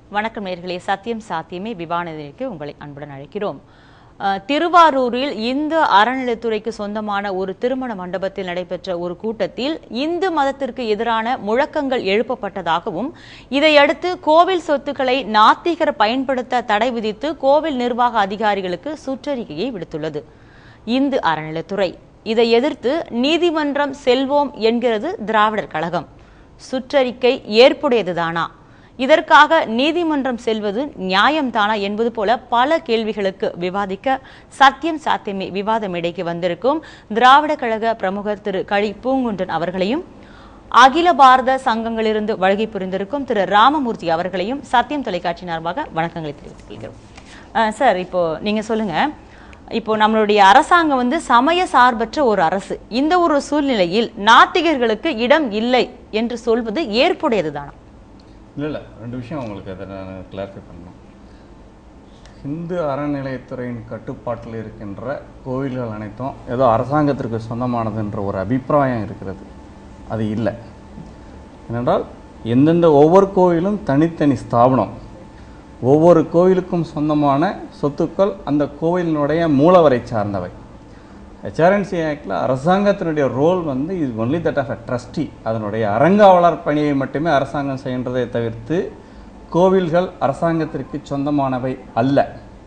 வணக்கம் நேர்களே சத்தியம் சாத்தியமே விவானத்திற்கு உங்களை அன்புடன் அழைக்கிறோம் அஹ், திருவாரூரில் இந்து அறநிலைத்துறைக்கு சொந்தமான ஒரு திருமண மண்டபத்தில் நடைபெற்ற ஒரு கூட்டத்தில் இந்து மதத்திற்கு எதிரான முழக்கங்கள் எழுப்பப்பட்டதாகவும் இதையடுத்து கோவில் சொத்துக்களை நாத்திகர் பயன்படுத்த தடை விதித்து கோவில் நிர்வாக அதிகாரிகளுக்கு சுற்றறிக்கையை விடுத்துள்ளது இந்து அறநிலைத்துறை இதை எதிர்த்து நீதிமன்றம் செல்வோம் என்கிறது திராவிடர் கழகம் சுற்றறிக்கை ஏற்புடையதுதானா இதற்காக நீதிமன்றம் செல்வது நியாயம்தானா என்பது போல பல கேள்விகளுக்கு விவாதிக்க சத்தியம் சாத்தியமே விவாத மேடைக்கு வந்திருக்கும் திராவிட கழக பிரமுகர் திரு கழி பூங்குன்றன் அவர்களையும் அகில பாரத சங்கங்களிலிருந்து வருகை புரிந்திருக்கும் திரு ராமமூர்த்தி அவர்களையும் சத்தியம் தொலைக்காட்சி சார்பாக வணக்கங்களை தெரிவித்துக் கொள்கிறோம் அஹ் சார் இப்போ நீங்க சொல்லுங்க இப்போ நம்மளுடைய அரசாங்கம் வந்து சமய சார்பற்ற ஒரு அரசு இந்த ஒரு சூழ்நிலையில் நாத்திகர்களுக்கு இடம் இல்லை என்று சொல்வது ஏற்புடையதுதானா இல்லை இல்லை ரெண்டு விஷயம் உங்களுக்கு அதை நான் கிளாரிஃபை பண்ணணும் இந்து அறநிலையத்துறையின் கட்டுப்பாட்டில் இருக்கின்ற கோவில்கள் அனைத்தும் ஏதோ அரசாங்கத்திற்கு சொந்தமானதுன்ற ஒரு அபிப்பிராயம் இருக்கிறது அது இல்லை ஏனென்றால் எந்தெந்த ஒவ்வொரு கோவிலும் தனித்தனி ஸ்தாபனம் ஒவ்வொரு கோவிலுக்கும் சொந்தமான சொத்துக்கள் அந்த கோவிலினுடைய மூலவரை சார்ந்தவை ஹெச்ஆர்என்சி ஆக்டில் அரசாங்கத்தினுடைய ரோல் வந்து இது only that of a trustee அதனுடைய அறங்காவலர் பணியை மட்டுமே அரசாங்கம் செய்கின்றதை தவிர்த்து கோவில்கள் அரசாங்கத்திற்கு சொந்தமானவை அல்ல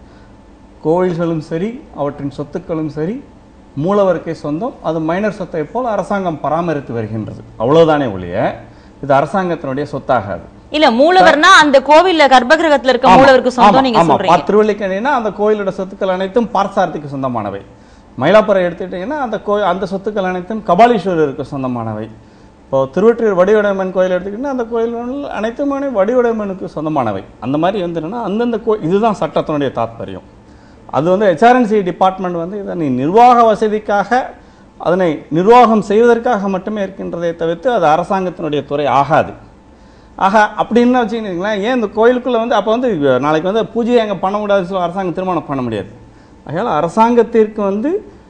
கோவில்களும் சரி அவற்றின் சொத்துக்களும் சரி மூலவருக்கே சொந்தம் அது மைனர் சொத்தை போல் அரசாங்கம் பராமரித்து வருகின்றது அவ்வளவுதானே ஒழிய இது அரசாங்கத்தினுடைய சொத்தாகாது இல்ல மூலவர்னா அந்த கோவில்ல கர்ப்பகிரகத்துல இருக்க ஆமா, மூலவருக்கு சொந்தம் ஆமா, நீங்க ஆமா. சொல்றீங்க பா- திருவல்லிக்கேணினா அந்த கோயிலோட சொத்துக்கள் அனைத்தும் பார்த்தசாரதிக்கு சொந்தமானவை மயிலாப்புரம் எடுத்துக்கிட்டீங்கன்னா அந்த கோயில் அந்த சொத்துக்கள் அனைத்தும் கபாலீஸ்வரருக்கு சொந்தமானவை இப்போ திருவொற்றியூர் வடிவுடையம்மன் கோயில் எடுத்துக்கிட்டீங்கன்னா அந்த கோயில் அனைத்துமே வடிவுடையம்மனுக்கு சொந்தமானவை அந்த மாதிரி வந்து என்னன்னா அந்தந்த கோ இதுதான் சட்டத்தினுடைய தாத்பரியம் அது வந்து ஹெச்ஆர்என்சி டிபார்ட்மெண்ட் வந்து இதனை நிர்வாக வசதிக்காக அதனை நிர்வாகம் செய்வதற்காக மட்டுமே இருக்கின்றதை தவிர்த்து அது அரசாங்கத்தினுடைய துறை ஆகாது ஆக அப்படின்னு வச்சுக்கிங்களேன் ஏன் இந்த கோயிலுக்குள்ளே வந்து அப்போ வந்து நாளைக்கு வந்து பூஜையை அங்கே பண்ண முடியாது சொல்லி அரசாங்கம் திருமணம் பண்ண முடியாது அதனால் அரசாங்கத்திற்கு வந்து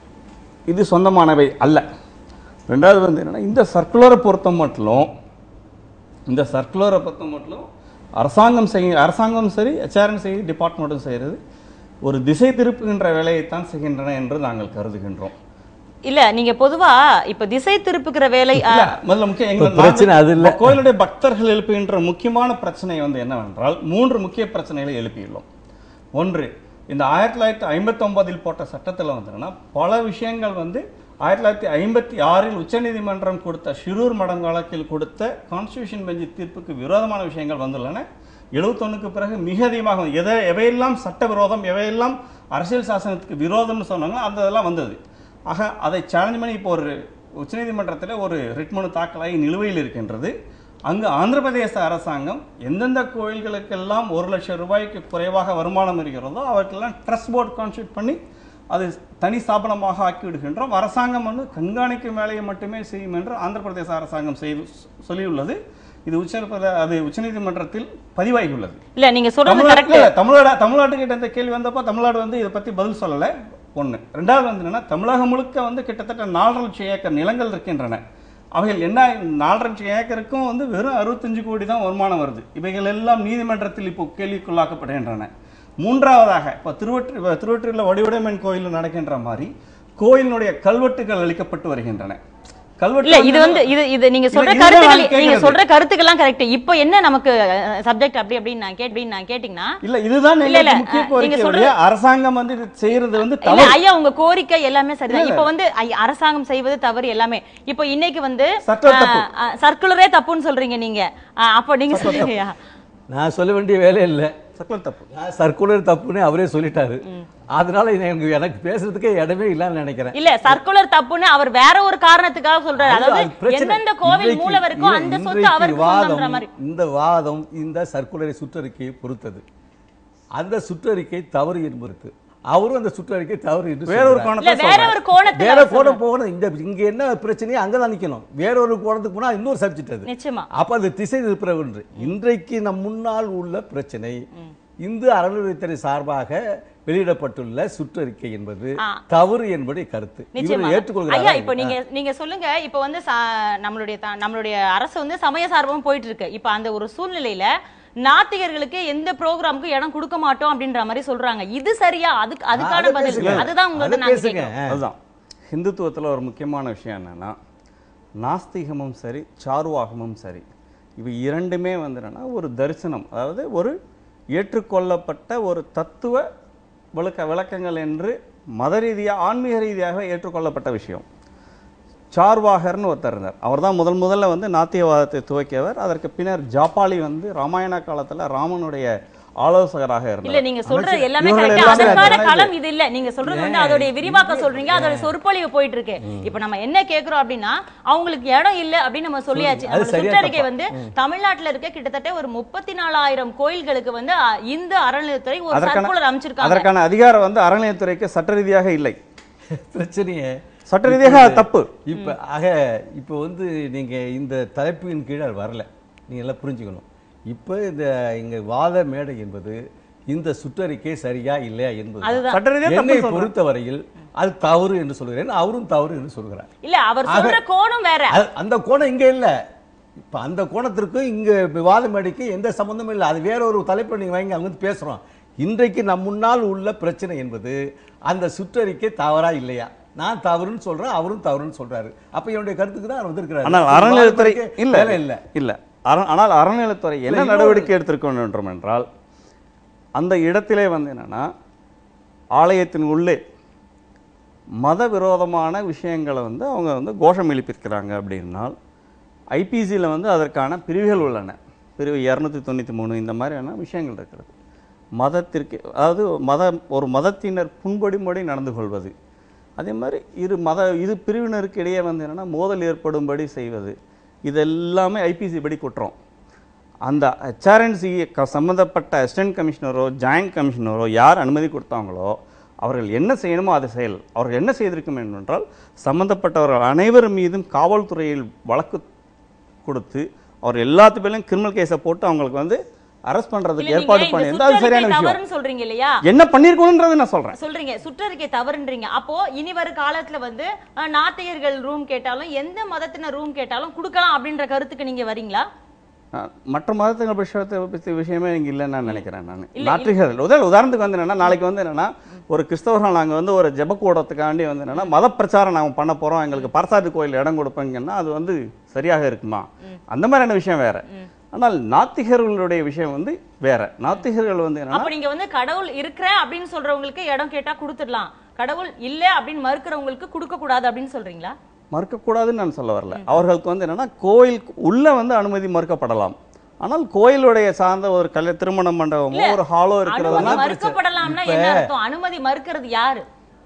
இது சொந்தமானவை அல்ல ரெண்டாவது வந்து என்னென்னா இந்த சர்க்குலரை பொறுத்த மட்டும் இந்த சர்க்குலரை பொறுத்த மட்டும் அரசாங்கம் செய்ய அரசாங்கம் சரி ஹெச்ஆர்என்சி டிபார்ட்மெண்ட்டும் செய்கிறது ஒரு திசை திருப்புகின்ற வேலையைத்தான் செய்கின்றன என்று நாங்கள் கருதுகின்றோம் இல்ல நீங்க பொதுவா இப்ப திசை திருப்புகிற வேலை இல்ல, அஹ், முதல்ல முக்கியம் இப்ப எங்க பிரச்சனை அது இல்ல. நாங்க கோயிலுடைய பக்தர்கள் எழுப்புகின்ற முக்கியமான பிரச்சனை வந்து என்னவென்றால் மூன்று முக்கிய பிரச்சனைகளை எழுப்பியுள்ளோம் ஒன்று இந்த ஆயிரத்தி தொள்ளாயிரத்தி ஐம்பத்தி ஒன்பதில் போட்ட சட்டத்தில் வந்துன்னா பல விஷயங்கள் வந்து ஆயிரத்தி தொள்ளாயிரத்தி ஐம்பத்தி ஆறில் உச்சநீதிமன்றம் கொடுத்த ஷிரூர் மடம் வழக்கில் கொடுத்த கான்ஸ்டியூஷன் பெஞ்சு தீர்ப்புக்கு விரோதமான விஷயங்கள் வந்துள்ளன எழுபத்தொன்னுக்கு பிறகு மிக அதிகமாக எதை எவையெல்லாம் சட்டவிரோதம் எவையெல்லாம் அரசியல் சாசனத்துக்கு விரோதம்னு சொன்னாங்களோ அந்த இதெல்லாம் வந்தது ஆக அதை சேலஞ்ச் பண்ணி இப்போ ஒரு உச்சநீதிமன்றத்தில் ஒரு ரிட் மனு தாக்கலாகி நிலுவையில் இருக்கின்றது அங்கு ஆந்திர பிரதேச அரசாங்கம் எந்தெந்த கோயில்களுக்கெல்லாம் ஒரு லட்சம் ரூபாய்க்கு குறைவாக வருமானம் இருக்கிறதோ அவருக்கெல்லாம் ட்ரஸ்ட் போர்டு கான்ஸ்டியூட் பண்ணி அது தனி ஸ்தாபனமாக ஆக்கி விடுகின்றோம் அரசாங்கம் வந்து கண்காணிக்கும் வேலையை மட்டுமே செய்யும் என்று ஆந்திர பிரதேச அரசாங்கம் செய்து சொல்லியுள்ளது இது உச்ச அது உச்சநீதிமன்றத்தில் பதிவாகியுள்ளது இல்ல நீங்க சொல்றது தமிழ்நாட்டுல கரெக்ட் இல்ல, தமிழ்நாடு தமிழ்நாட்டுக்கிட்ட இந்த கேள்வி வந்தப்போ தமிழ்நாடு வந்து இதை பத்தி பதில் சொல்லல ஒண்ணு ரெண்டாவது வந்து என்னன்னா தமிழகம் முழுக்க வந்து கிட்டத்தட்ட நாலரை லட்சம் ஏக்கர் நிலங்கள் இருக்கின்றன அவைகள் என்ன நாலரை லட்சம் ஏக்கருக்கும் வந்து வெறும் அறுபத்தஞ்சு கோடி தான் வருமானம் வருது இவைகள் எல்லாம் நீதிமன்றத்தில் இப்போ கேள்விக்குள்ளாக்கப்படுகின்றன மூன்றாவதாக இப்போ திருவற்றி இப்ப திருவற்றியூர்ல வடிவுடையம்மன் கோயில் நடக்கின்ற மாதிரி கோயிலினுடைய கல்வெட்டுகள் அளிக்கப்பட்டு வருகின்றன கல்வெட்டு இல்ல இது வந்து இது இது நீங்க இல்ல, சொல்ற இதுதான் கருத்துக்கள் நான் நீங்க கேக்குறது. சொல்ற கருத்துக்கெல்லாம் கரெக்ட் இப்போ என்ன நமக்கு சப்ஜெக்ட் அப்படி அப்படின்னு நான் கேட்டு நான் கேட்டீங்கன்னா இல்ல இதுதான் இல்ல, இல்ல, எங்களுக்கு முக்கிய அஹ், நீங்க கோரிக்கை சொல்றது- ஒழிய அரசாங்கம் வந்து இது செய்யறது வந்து இல்ல தவறு ஐயா உங்க கோரிக்கை எல்லாமே சரிதான் இல்ல. இப்போ வந்து ஐ- அரசாங்கம் செய்வது தவறு எல்லாமே இப்போ இன்னைக்கு வந்து சட்டம் தப்பு. சர்க்குலரே தப்புன்னு சொல்றீங்க நீங்க அஹ், அப்போ நீங்க சொல்லுங்க நான் சொல்ல வேண்டிய வேலை இல்லை சர்க்குலர் தப்பு நான் சர்க்குலர் தப்புன்னு அவரே சொல்லிட்டாரு அதனால இது எனக்கு எனக்கு பேசுறதுக்கே இடமே இல்லைன்னு நினைக்கிறேன் இல்ல சர்க்குலர் தப்புன்னு அவர் வேற ஒரு காரணத்துக்காக சொல்றாரு அது- அதாவது அது பிரச்சனை. எந்தெந்த கோவில் இன்றைக்கு- மூலவருக்கோ இன்றைக்கு அந்த சொத்து அவருக்கு சொந்தம்ன்ற வாதம் மாதிரி இந்த வாதம் இந்த சர்க்குலரை சுற்றறிக்கையை பொறுத்தது அந்த சுற்றறிக்கை தவறு என்பது அவரும் அந்த சுற்றறிக்கை தவறு என்று வேற ஒரு சொல்றார். இல்ல கோணத்தை வேற சொல்றேன். ஒரு கோணத்துல வேற அவர் கோணம் சொல்றாரு. போகணும் இந்த இங்க என்ன பிரச்சனையோ அங்கதான் நிக்கணும் வேற ஒரு கோணத்துக்கு போனா இன்னொரு சப்ஜெக்ட் அது நிச்சயமா அப்ப அது திசை திருப்புற ஒன்று இன்றைக்கு நம் முன்னால் உள்ள பிரச்சனை இந்து அறநிலையத்துறை சார்பாக வெளியிடப்பட்டுள்ள சுற்றறிக்கை என்பது ஆ. தவறு என்பதை கருத்து நிச்சயமா இவர் ஏற்றுக்கொள்கிறாரா ஐயா இப்போ நீங்க நீங்க சொல்லுங்க இப்போ வந்து ச- நம்மளுடைய த- நம்மளுடைய அரசு வந்து சமய சார்பம் போயிட்டு இருக்கு இப்போ அந்த ஒரு சூழ்நிலையில நாத்திகர்களுக்கு எந்த ப்ரோக்ராமுக்கும் இடம் கொடுக்க மாட்டோம் அப்படின்ற மாதிரி சொல்றாங்க இது சரியா அதுக்கு அதுக்கான அதை பதில் பேசுங்க. அதுதான் அதை உங்களுக்கு நாங்க பேசுங்க. கேட்கிறோம். அதுதான் ஹிந்துத்துவத்தில் ஒரு முக்கியமான விஷயம் என்னன்னா நாஸ்திகமும் சரி சார்வாகமும் சரி இவை இரண்டுமே வந்து என்னன்னா ஒரு தரிசனம் அதாவது ஒரு ஏற்றுக்கொள்ளப்பட்ட ஒரு தத்துவ விளக்க விளக்கங்கள் என்று மத ரீதியாக ஆன்மீக ரீதியாக ஏற்றுக்கொள்ளப்பட்ட விஷயம் சார்வாகர்னு ஒருத்தர் இருந்தார் அவர் தான் முதல் முதல்ல வந்து நாத்தியவாதத்தை துவக்கியவர் அதற்கு பின்னர் ஜாப்பாலி வந்து ராமாயண காலத்துல ராமனுடைய ஆலோசகராக இல்ல இருந்தார் நீங்க சொல்றது எல்லாமே இவர்கள் கரெக்ட் எல்லாமே அதற்கான அதனால களம் இது இல்ல நீங்க சொல்றது வந்து அதோட விரிவாக்கம் சொல்றீங்க அதோட சொற்பொழிவு போயிட்டு இருக்கு இப்ப நம்ம என்ன கேக்குறோம் அப்படின்னா அவங்களுக்கு இடம் இல்ல அப்படின்னு நம்ம சொல்லியாச்சு அது நம்ம சரியா சுற்றறிக்கை தப்பா? வந்து தமிழ்நாட்டுல இருக்க கிட்டத்தட்ட ஒரு முப்பத்தி நாலாயிரம் கோயில்களுக்கு வந்து அ, இந்து அறநிலையத்துறை ஒரு அதற்கான சர்க்குலர் அமைச்சிருக்காங்க அதற்கான அதிகாரம் வந்து அறநிலையத்துறைக்கு சட்ட ரீதியாக இல்லை பிரச்சனையே சட்ட ரீதியாக அது தப்பு இப்ப ஆக இப்போ வந்து நீங்க இந்த தலைப்பின் கீழ் அது வரல நீங்க எல்லாம் புரிஞ்சுக்கணும் இப்போ இந்த இங்க வாத மேடை என்பது இந்த சுற்றறிக்கை சரியா இல்லையா என்பது அதுதான். சட்ட ரீதியாக என்னை தப்பு சொல்றேன். பொறுத்தவரையில் அது தவறு என்று சொல்கிறேன் அவரும் தவறு என்று சொல்கிறார் இல்ல அவர் சொல்ற கோணம் வேற அது- அந்த கோணம் இங்க இல்ல இப்ப அந்த கோணத்திற்கும் இங்க விவாத மேடைக்கு எந்த சம்பந்தமும் இல்லை அது வேற ஒரு தலைப்பு நீங்க வாங்கி அங்க வந்து பேசுறோம் இன்றைக்கு நம் முன்னால் உள்ள பிரச்சனை என்பது அந்த சுற்றறிக்கை தவறா இல்லையா நான் தவறுன்னு சொல்றேன் அவரும் தவறுன்னு சொல்றாரு அப்ப என்னுடைய கருத்துக்கு தான் அவர் வந்திருக்கிறாரு ஆனால் அறநிலையத்துறை விவாத மேடைக்கு இல்ல வேலை இல்ல இல்ல அற- ஆனால் அறநிலையத்துறை என்ன இன்னொரு- நடவடிக்கை எடுத்திருக்கணும் என்றால் அந்த இடத்திலே வந்து என்னன்னா ஆலயத்தின் உள்ளே மத விரோதமான விஷயங்களை வந்து அவங்க வந்து கோஷம் எழுப்பியிருக்கிறாங்க அப்படின்னால் ஐபிசியில் வந்து அதற்கான பிரிவுகள் உள்ளன பிரிவு இரநூத்தி தொண்ணூற்றி மூணு இந்த மாதிரியான விஷயங்கள் இருக்கிறது மதத்திற்கு அதாவது மத ஒரு மதத்தினர் புண்படும்படி நடந்து கொள்வது அதே மாதிரி இரு மத இரு பிரிவினருக்கு இடையே வந்து என்னன்னா மோதல் ஏற்படும்படி செய்வது இதெல்லாமே ஐபிசி படி குற்றம் அந்த ஹெச்ஆர்என்சி சம்மந்தப்பட்ட அசிஸ்டன்ட் கமிஷனரோ ஜாயின்ட் கமிஷனரோ யார் அனுமதி கொடுத்தாங்களோ அவர்கள் என்ன செய்யணுமோ அதை செயல் அவர்கள் என்ன செய்திருக்கும் என்றால் சம்பந்தப்பட்டவர்கள் அனைவர் மீதும் காவல்துறையில் வழக்கு கொடுத்து அவர் எல்லாத்து பேர்லையும் கிரிமினல் கேஸை போட்டு அவங்களுக்கு வந்து அரெஸ்ட் இல்ல, பண்றதுக்கு நீங்க ஏற்பாடு இந்த பண்ணியிருந்தா அது சரியான சுற்றறிக்கை விஷயம் தவறுன்னு சொல்றீங்க இல்லையா என்ன பண்ணிருக்கணும்ன்றது நான் சொல்றேன் சொல்றீங்க சுற்றறிக்கை தவறுன்றீங்க அப்போ இனி வரும் காலத்துல வந்து அஹ், நாத்திகர்கள் ரூம் கேட்டாலும் எந்த மதத்தினர் ரூம் கேட்டாலும் கொடுக்கலாம் அப்படின்ற கருத்துக்கு நீங்க வரீங்களா அஹ் மற்ற மதத்துகள் விஷயத்தை பற்றி விஷயமே இங்கே இல்லைன்னு நான் நினைக்கிறேன் நான் இல்ல, நாத்திகர்கள் உதவி உதாரணத்துக்கு வந்து என்னன்னா நாளைக்கு வந்து என்னன்னா ஒரு கிறிஸ்தவர்கள் நாங்கள் வந்து ஒரு ஜெபக்கூடத்துக்காண்டி வந்து என்னன்னா மத பிரச்சாரம் நாங்கள் பண்ண போறோம் எங்களுக்கு பரசாதி கோயில் இடம் கொடுப்பீங்கன்னா அது வந்து சரியாக இருக்குமா அந்த மாதிரியான விஷயம் வேற ஆனால் நாத்திகர்களுடைய விஷயம் வந்து வேற நாத்திகர்கள் வந்து என்னன்னா அப்ப நீங்க வந்து கடவுள் இருக்கிறேன் அப்படின்னு சொல்றவங்களுக்கு இடம் கேட்டா கொடுத்துடலாம் கடவுள் இல்ல அப்படின்னு மறுக்கிறவங்களுக்கு கொடுக்க கூடாது அப்படின்னு சொல்றீங்களா மறுக்கக்கூடாதுன்னு நான் சொல்ல வரல அவர்களுக்கு வந்து என்னன்னா கோயில் உள்ள வந்து அனுமதி மறுக்கப்படலாம் ஆனால் கோயிலுடைய சார்ந்த ஒரு கல்ய திருமண மண்டபமோ ஒரு ஹாலோ அனுமதி இருக்கிறதெல்லாம் மறுக்கப்படலாம்னா என்ன அர்த்தம் அனுமதி மறுக்கிறது யாரு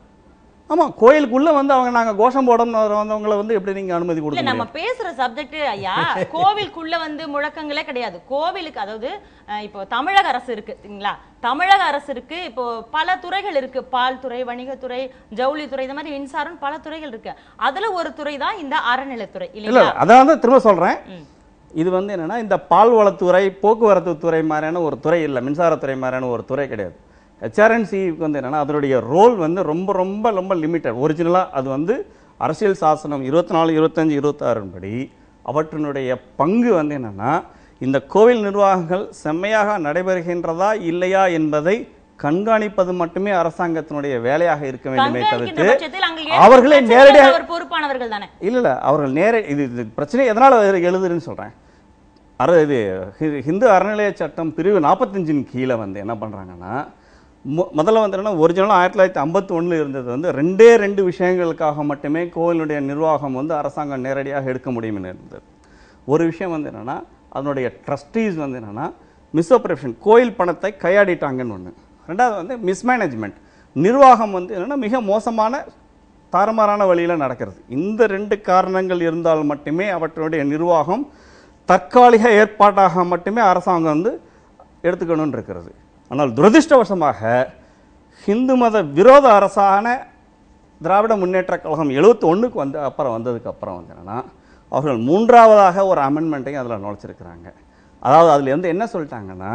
ஆமா கோயிலுக்குள்ள வந்து அவங்க நாங்க கோஷம் போடணும்னு வந்தவங்களை வந்து எப்படி நீங்க அனுமதி இல்ல கொடுக்க நம்ம முடியும் பேசுற சப்ஜெக்ட் ஐயா கோவிலுக்குள்ள வந்து முழக்கங்களே கிடையாது கோவிலுக்கு அதாவது அஹ், இப்போ தமிழக அரசு இருக்கு சரிங்களா தமிழக அரசு இருக்கு இப்போ பல துறைகள் இருக்கு பால் துறை வணிகத்துறை ஜவுளித்துறை இந்த மாதிரி மின்சாரம் பல துறைகள் இருக்கு அதுல ஒரு துறை தான் இந்த அறநிலைத்துறை இல்ல இல்லைங்களா அதான் வந்து திரும்ப சொல்றேன் ம். இது வந்து என்னன்னா இந்த பால்வளத்துறை போக்குவரத்து துறை மாதிரியான ஒரு துறை இல்லை மின்சாரத்துறை மாதிரியான ஒரு துறை கிடையாது ஹெச்ஆர்என்சிக்கு வந்து என்னன்னா அதனுடைய ரோல் வந்து ரொம்ப ரொம்ப ரொம்ப லிமிட்டட் ஒரிஜினலாக அது வந்து அரசியல் சாசனம் இருபத்தி நாலு இருபத்தஞ்சு இருபத்தாறின் படி அவற்றினுடைய பங்கு வந்து என்னன்னா இந்த கோவில் நிர்வாகங்கள் செம்மையாக நடைபெறுகின்றதா இல்லையா என்பதை கண்காணிப்பது மட்டுமே அரசாங்கத்தினுடைய வேலையாக இருக்க வேண்டுமே கண்காணிக்கின்ற தவிர்த்து பட்சத்தில் அங்கே அவர்களே ஏற்பட்ட நேரடியாக பிரச்சனைக்கு அவர் பொறுப்பானவர்கள் தானே இல்ல இல்ல அவர்கள் நேர இது இது பிரச்சனை எதனால எழுதுறேன்னு சொல்றேன் அற இது ஹி- ஹிந்து அறநிலைய சட்டம் பிரிவு நாற்பத்தஞ்சின் கீழே வந்து என்ன பண்றாங்கன்னா மு- முதல்ல வந்து என்னன்னா ஒரிஜினலாக ஆயிரத்தி தொள்ளாயிரத்தி ஐம்பத்தி ஒண்ணுல இருந்தது வந்து ரெண்டே ரெண்டு விஷயங்களுக்காக மட்டுமே கோயிலுடைய நிர்வாகம் வந்து அரசாங்கம் நேரடியாக எடுக்க முடியும்னு இருந்தது ஒரு விஷயம் வந்து என்னன்னா அதனுடைய ட்ரஸ்டீஸ் வந்து என்னன்னா மிஸ்அப்ரேஷன் கோயில் பணத்தை கையாடிட்டாங்கன்னு ஒன்று ரெண்டாவது வந்து மிஸ்மேனேஜ்மெண்ட் நிர்வாகம் வந்து என்னன்னா மிக மோசமான தாறுமாறான வழியில் நடக்கிறது இந்த ரெண்டு காரணங்கள் இருந்தால் மட்டுமே அவற்றுடைய நிர்வாகம் தற்காலிக ஏற்பாட்டாக மட்டுமே அரசாங்கம் வந்து எடுத்துக்கணும்னு இருக்கிறது ஆனால் துரதிர்ஷ்டவசமாக ஹிந்து மத விரோத அரசான திராவிட முன்னேற்றக் கழகம் 71 ஒண்ணுக்கு வந்து அப்புறம் வந்ததுக்கு அப்புறம் வந்து என்னன்னா அவர்கள் மூன்றாவதாக ஒரு அமெண்ட்மெண்ட்டையும் அதில் நுழைச்சிருக்கிறாங்க அதாவது அதில் வந்து என்ன சொல்லிட்டாங்கன்னா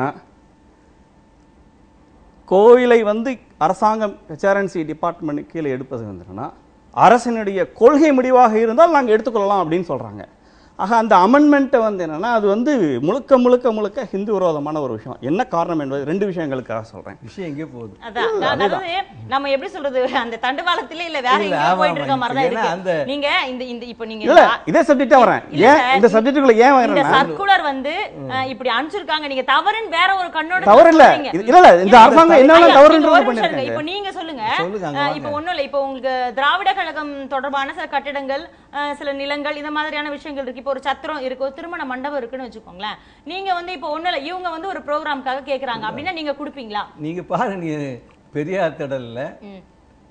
கோயிலை வந்து அரசாங்கம் ஹெச்ஆர்என்சி டிபார்ட்மெண்ட் கீழே எடுப்பது வந்து என்னன்னா அரசினுடைய கொள்கை முடிவாக இருந்தால் நாங்கள் எடுத்துக்கொள்ளலாம் அப்படின்னு சொல்றாங்க ஆக அந்த அமெண்ட்மெண்ட்டை வந்து என்னன்னா அது வந்து முழுக்க முழுக்க முழுக்க ஹிந்து விரோதமான ஒரு விஷயம் என்ன காரணம் என்பது ரெண்டு விஷயங்களுக்காக சொல்றேன் விஷயம் எங்கே போகுது அதான் அதான், அதாவது நம்ம எப்படி சொல்றது அந்த தண்டவாளத்திலே இல்ல வேற இல்ல, எங்கேயோ ஆமா, போயிட்டு இருக்க ஆமா. மாதிரி தான் ஏன்னா இருக்கு அந்த- நீங்க இந்த இந்த இப்ப நீங்க இல்ல இதே சப்ஜெக்டா வரேன் இல்ல ஏன் சார், இந்த சப்ஜெக்டுக்குள்ள ஏன் இந்த வரேன்னா சர்க்குலர் வந்து அஹ், இப்படி அனுப்பிச்சிருக்காங்க நீங்க தவறுன்னு வேற ஒரு கண்ணோட தவறு இல்ல சொல்றீங்க. இது- இல்ல இல்ல இந்த இல்ல, அரசாங்கம் என்ன ஐயா, நீங்க தவறுன்றது ஒரு நிமிஷம் இருங்க. பண்ணிருக்காங்க இப்ப நீங்க சொல்லுங்க சொல்லுங்க, அங்க அஹ், வாங்க. இப்ப ஒண்ணும் இல்ல இப்ப உங்களுக்கு திராவிட கழகம் தொடர்பான சில கட்டிடங்கள் அஹ், சில நிலங்கள் இந்த மாதிரியான விஷயங்கள் இருக்கு இப்ப ஒரு சத்திரம் இருக்கு ஒரு திருமண மண்டபம் இருக்குன்னு வச்சுக்கோங்களேன் நீங்க வந்து இப்ப ஒண்ணும் இல்ல இவங்க வந்து ஒரு ப்ரோக்ராம்காக கேக்குறாங்க அப்படின்னா நீங்க கொடுப்பீங்களா நீங்க பாரு நீ பெரியார் திடல்ல ம்.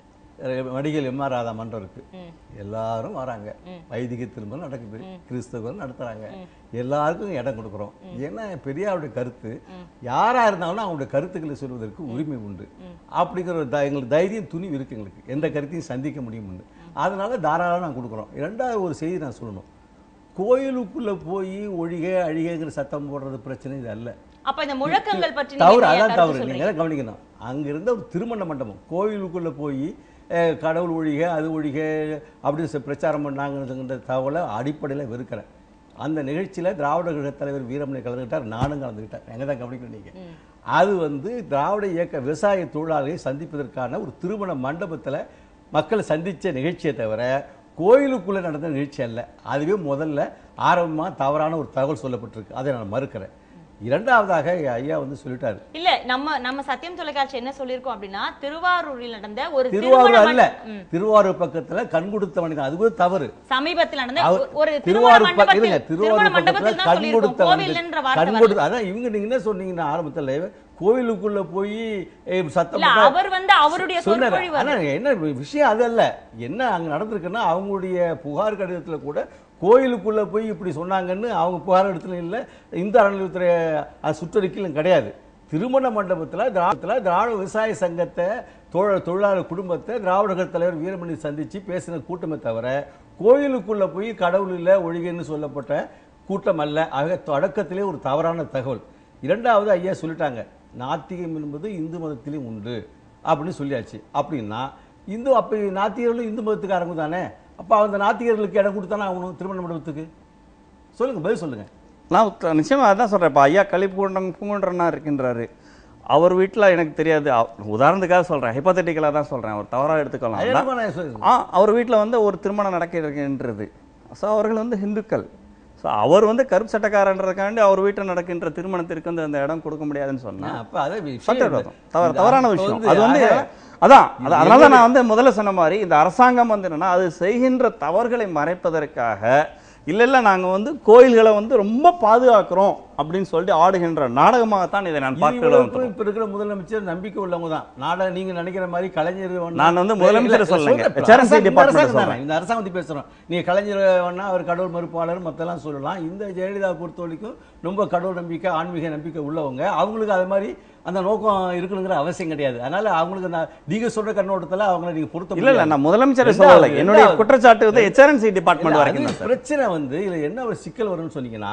வடிகள் எம்ஆர் ராதா மன்றம் இருக்கு ம். எல்லாரும் வராங்க வைதிக திருமணம் நடக்குது கிறிஸ்தவர்கள் நடத்துறாங்க எல்லாருக்கும் இடம் கொடுக்குறோம் ஏன்னா பெரியாருடைய கருத்து யாரா இருந்தாலும் அவங்களுடைய கருத்துக்களை சொல்வதற்கு உரிமை உண்டு அப்படிங்கிற ஒரு த- எங்களுக்கு தைரியம் துணிவு இருக்கு எங்களுக்கு எந்த கருத்தையும் சந்திக்க முடியும் அதனால தாராளம் நான் கொடுக்குறோம் இரண்டாவது ஒரு செய்தி நான் சொல்லணும் கோயிலுக்குள்ள போய் ஒழிக அழிகங்கிற சத்தம் போடுறது பிரச்சனை இது அல்ல அப்ப இந்த முழக்கங்கள் பற்றி நீங்க தவறு என்ன அதான் கருத்து தவறு சொல்றீங்க? நீங்க தான் கவனிக்கணும் அங்க இருந்த ஒரு திருமண மண்டபம் கோயிலுக்குள்ள போய் அஹ், கடவுள் ஒழிக அது ஒழிக அப்படின்னு சொல்லி பிரச்சாரம் பண்ணாங்கன்ற தகவலை அடிப்படையில் வெறுக்கிறேன் அந்த நிகழ்ச்சியில திராவிட கழக தலைவர் வீரமணி கலந்துக்கிட்டார் நானும் கலந்துக்கிட்டேன் எங்க தான் கவனிக்கணும் நீங்க அது வந்து திராவிட இயக்க விவசாய தொழிலாளர்களை சந்திப்பதற்கான ஒரு திருமண மண்டபத்துல மக்களை சந்திச்ச நிகழ்ச்சியை தவிர கோயிலுக்குள்ள நடந்த நிகழ்ச்சி அல்ல அதுவே முதல்ல ஆரம்பமா தவறான ஒரு தகவல் சொல்லப்பட்டிருக்கு அதை நான் மறுக்கிறேன் இரண்டாவதாக ஐயா வந்து சொல்லிட்டாரு இல்ல நம்ம நம்ம சத்தியம் தொலைக்காட்சி என்ன சொல்லியிருக்கோம் அப்படின்னா திருவாரூரில் நடந்த ஒரு திருவாரூர் திருமண அல்ல மண்ட- ம். திருவாரூர் பக்கத்துல கண் கொடுத்த மனிதன் அது கூட தவறு சமீபத்தில் நடந்த அவர் ஒரு- ஒரு திருமண திருவாரூர் பக்க- மண்டபத்தில் இருங்க, திருமண திருவாரூர் மண்டபத்தில் பக்கத்துல தான் கண் சொல்லியிருக்கோம் கொடுத்த கோவில்ன்ற மனிதன் வார்த்தை கண் வரல. கொடுத்த அதான் இவங்க நீங்க என்ன சொன்னீங்கன்னா ஆரம்பத்துல கோவிலுக்குள்ள போய் ஏய், சத்தம் இல்ல போட்டா- அவர் வந்து அவருடைய சொன்னாரு. சொற்பொழிவு அது. ஆனா என்ன விஷயம் அது அல்ல என்ன அங்க நடந்திருக்குன்னா அவங்களுடைய புகார் கடிதத்துல கூட கோயிலுக்குள்ள போய் இப்படி சொன்னாங்கன்னு அவங்க புகார் கடிதத்துல இல்ல இந்த அறநிலையத்துறை அது சுற்றறிக்கையிலும் கிடையாது திருமண மண்டபத்துல திராவிடத்துல திராவிட விவசாய சங்கத்தை தொழில் தொழிலாளர் குடும்பத்தை திராவிடர் தலைவர் வீரமணி சந்திச்சு பேசின கூட்டமே தவிர கோயிலுக்குள்ள போய் கடவுள் இல்ல ஒழிகன்னு சொல்லப்பட்ட கூட்டம் அல்ல ஆக தொடக்கத்திலே ஒரு தவறான தகவல் இரண்டாவது ஐயா சொல்லிட்டாங்க நாத்திகம் என்பது இந்து மதத்திலும் உண்டு அப்படின்னு சொல்லியாச்சு அப்படின்னா இந்து அப்ப நாத்திகர்களும் இந்து மதத்துக்காரங்க தானே அப்ப அந்த நாத்திகர்களுக்கு இடம் கொடுத்தானே ஆகணும் திருமண மண்டபத்துக்கு சொல்லுங்க பதில் சொல்லுங்க நான் உத்த- நிச்சயமா அதான் சொல்றேன் இப்போ ஐயா கலிப்பூண்டம் பூங்குன்றனா இருக்கின்றாரு அவர் வீட்டில் எனக்கு தெரியாது அவ- உதாரணத்துக்காக சொல்றேன் ஹைப்போதட்டிக்கலாக தான் சொல்றேன் அவர் தவறாக எடுத்துக்கலாம் அது வேண்டாம். என்னமோ நான் சொல்றேன். ஆ அவர் வீட்டில் வந்து ஒரு திருமணம் நடக்க இருக்கின்றது ஸோ அவர்கள் வந்து ஹிந்துக்கள் ஸோ அவர் வந்து கருப்பு சட்டக்காரன்றதுக்காண்டி அவர் வீட்டில் நடக்கின்ற திருமணத்திற்கு வந்து அந்த இடம் கொடுக்க முடியாதுன்னு சொன்னா அப்ப அதே விஷயம் சட்டவிரோதம் தவறு இது தவறான அப்ப விஷயம் அது வந்து ஆக, அதான் அது- இது அதனால தான் எங்க- நான் வந்து முதல்ல சொன்ன மாதிரி இந்த அரசாங்கம் வந்து என்னன்னா அது செய்கின்ற தவறுகளை மறைப்பதற்காக இல்ல இல்ல நாங்க வந்து கோயில்களை வந்து ரொம்ப பாதுகாக்கிறோம் அப்படின்னு சொல்லிட்டு ஆடுகின்ற நாடகமாகத்தான் இதை நான் இது பார்க்கிறேன் இவ்வளவுக்கும் இப்ப இருக்கிற முதலமைச்சர் நம்பிக்கை உள்ளவங்க தான் நாடகம் நீங்க நினைக்கிற மாதிரி கலைஞர் வேணா- நான் வந்து முதலமைச்சரை இல்ல, சொல்லலைங்க. சொல்றேன். HRC அரசாங்கம் இந்த department அரசாங்கம் சொல்றேன். தானே. இந்த அரசாங்கம் பத்தி பேசுறோம் நீங்க கலைஞர் வேணா அவர் கடவுள் மறுப்பாளர் மத்தெல்லாம் சொல்லலாம் இந்த ஜெயலலிதா பொறுத்த வரைக்கும் ரொம்ப கடவுள் நம்பிக்கை ஆன்மீக நம்பிக்கை உள்ளவங்க அவங்களுக்கு அது மாதிரி அந்த நோக்கம் இருக்கணுங்கிற அவசியம் கிடையாது அதனால அவங்களுக்கு அந்த நீங்க சொல்ற கண்ணோட்டத்துல அவங்கள நீங்க பொருத்த இல்ல இல்ல முடியாது. நான் முதலமைச்சரை ரெண்டாவது, சொல்லலை என்னுடைய ரெண்டாவது. குற்றச்சாட்டு வந்து ஹெச்ஆர்என்சி டிபார்ட்மெண்ட் இல்ல, வரைக்கும் அது தான் சார் பிரச்சனை வந்து இதுல என்ன ஒரு சிக்கல் வரும்னு சொன்னீங்கன்னா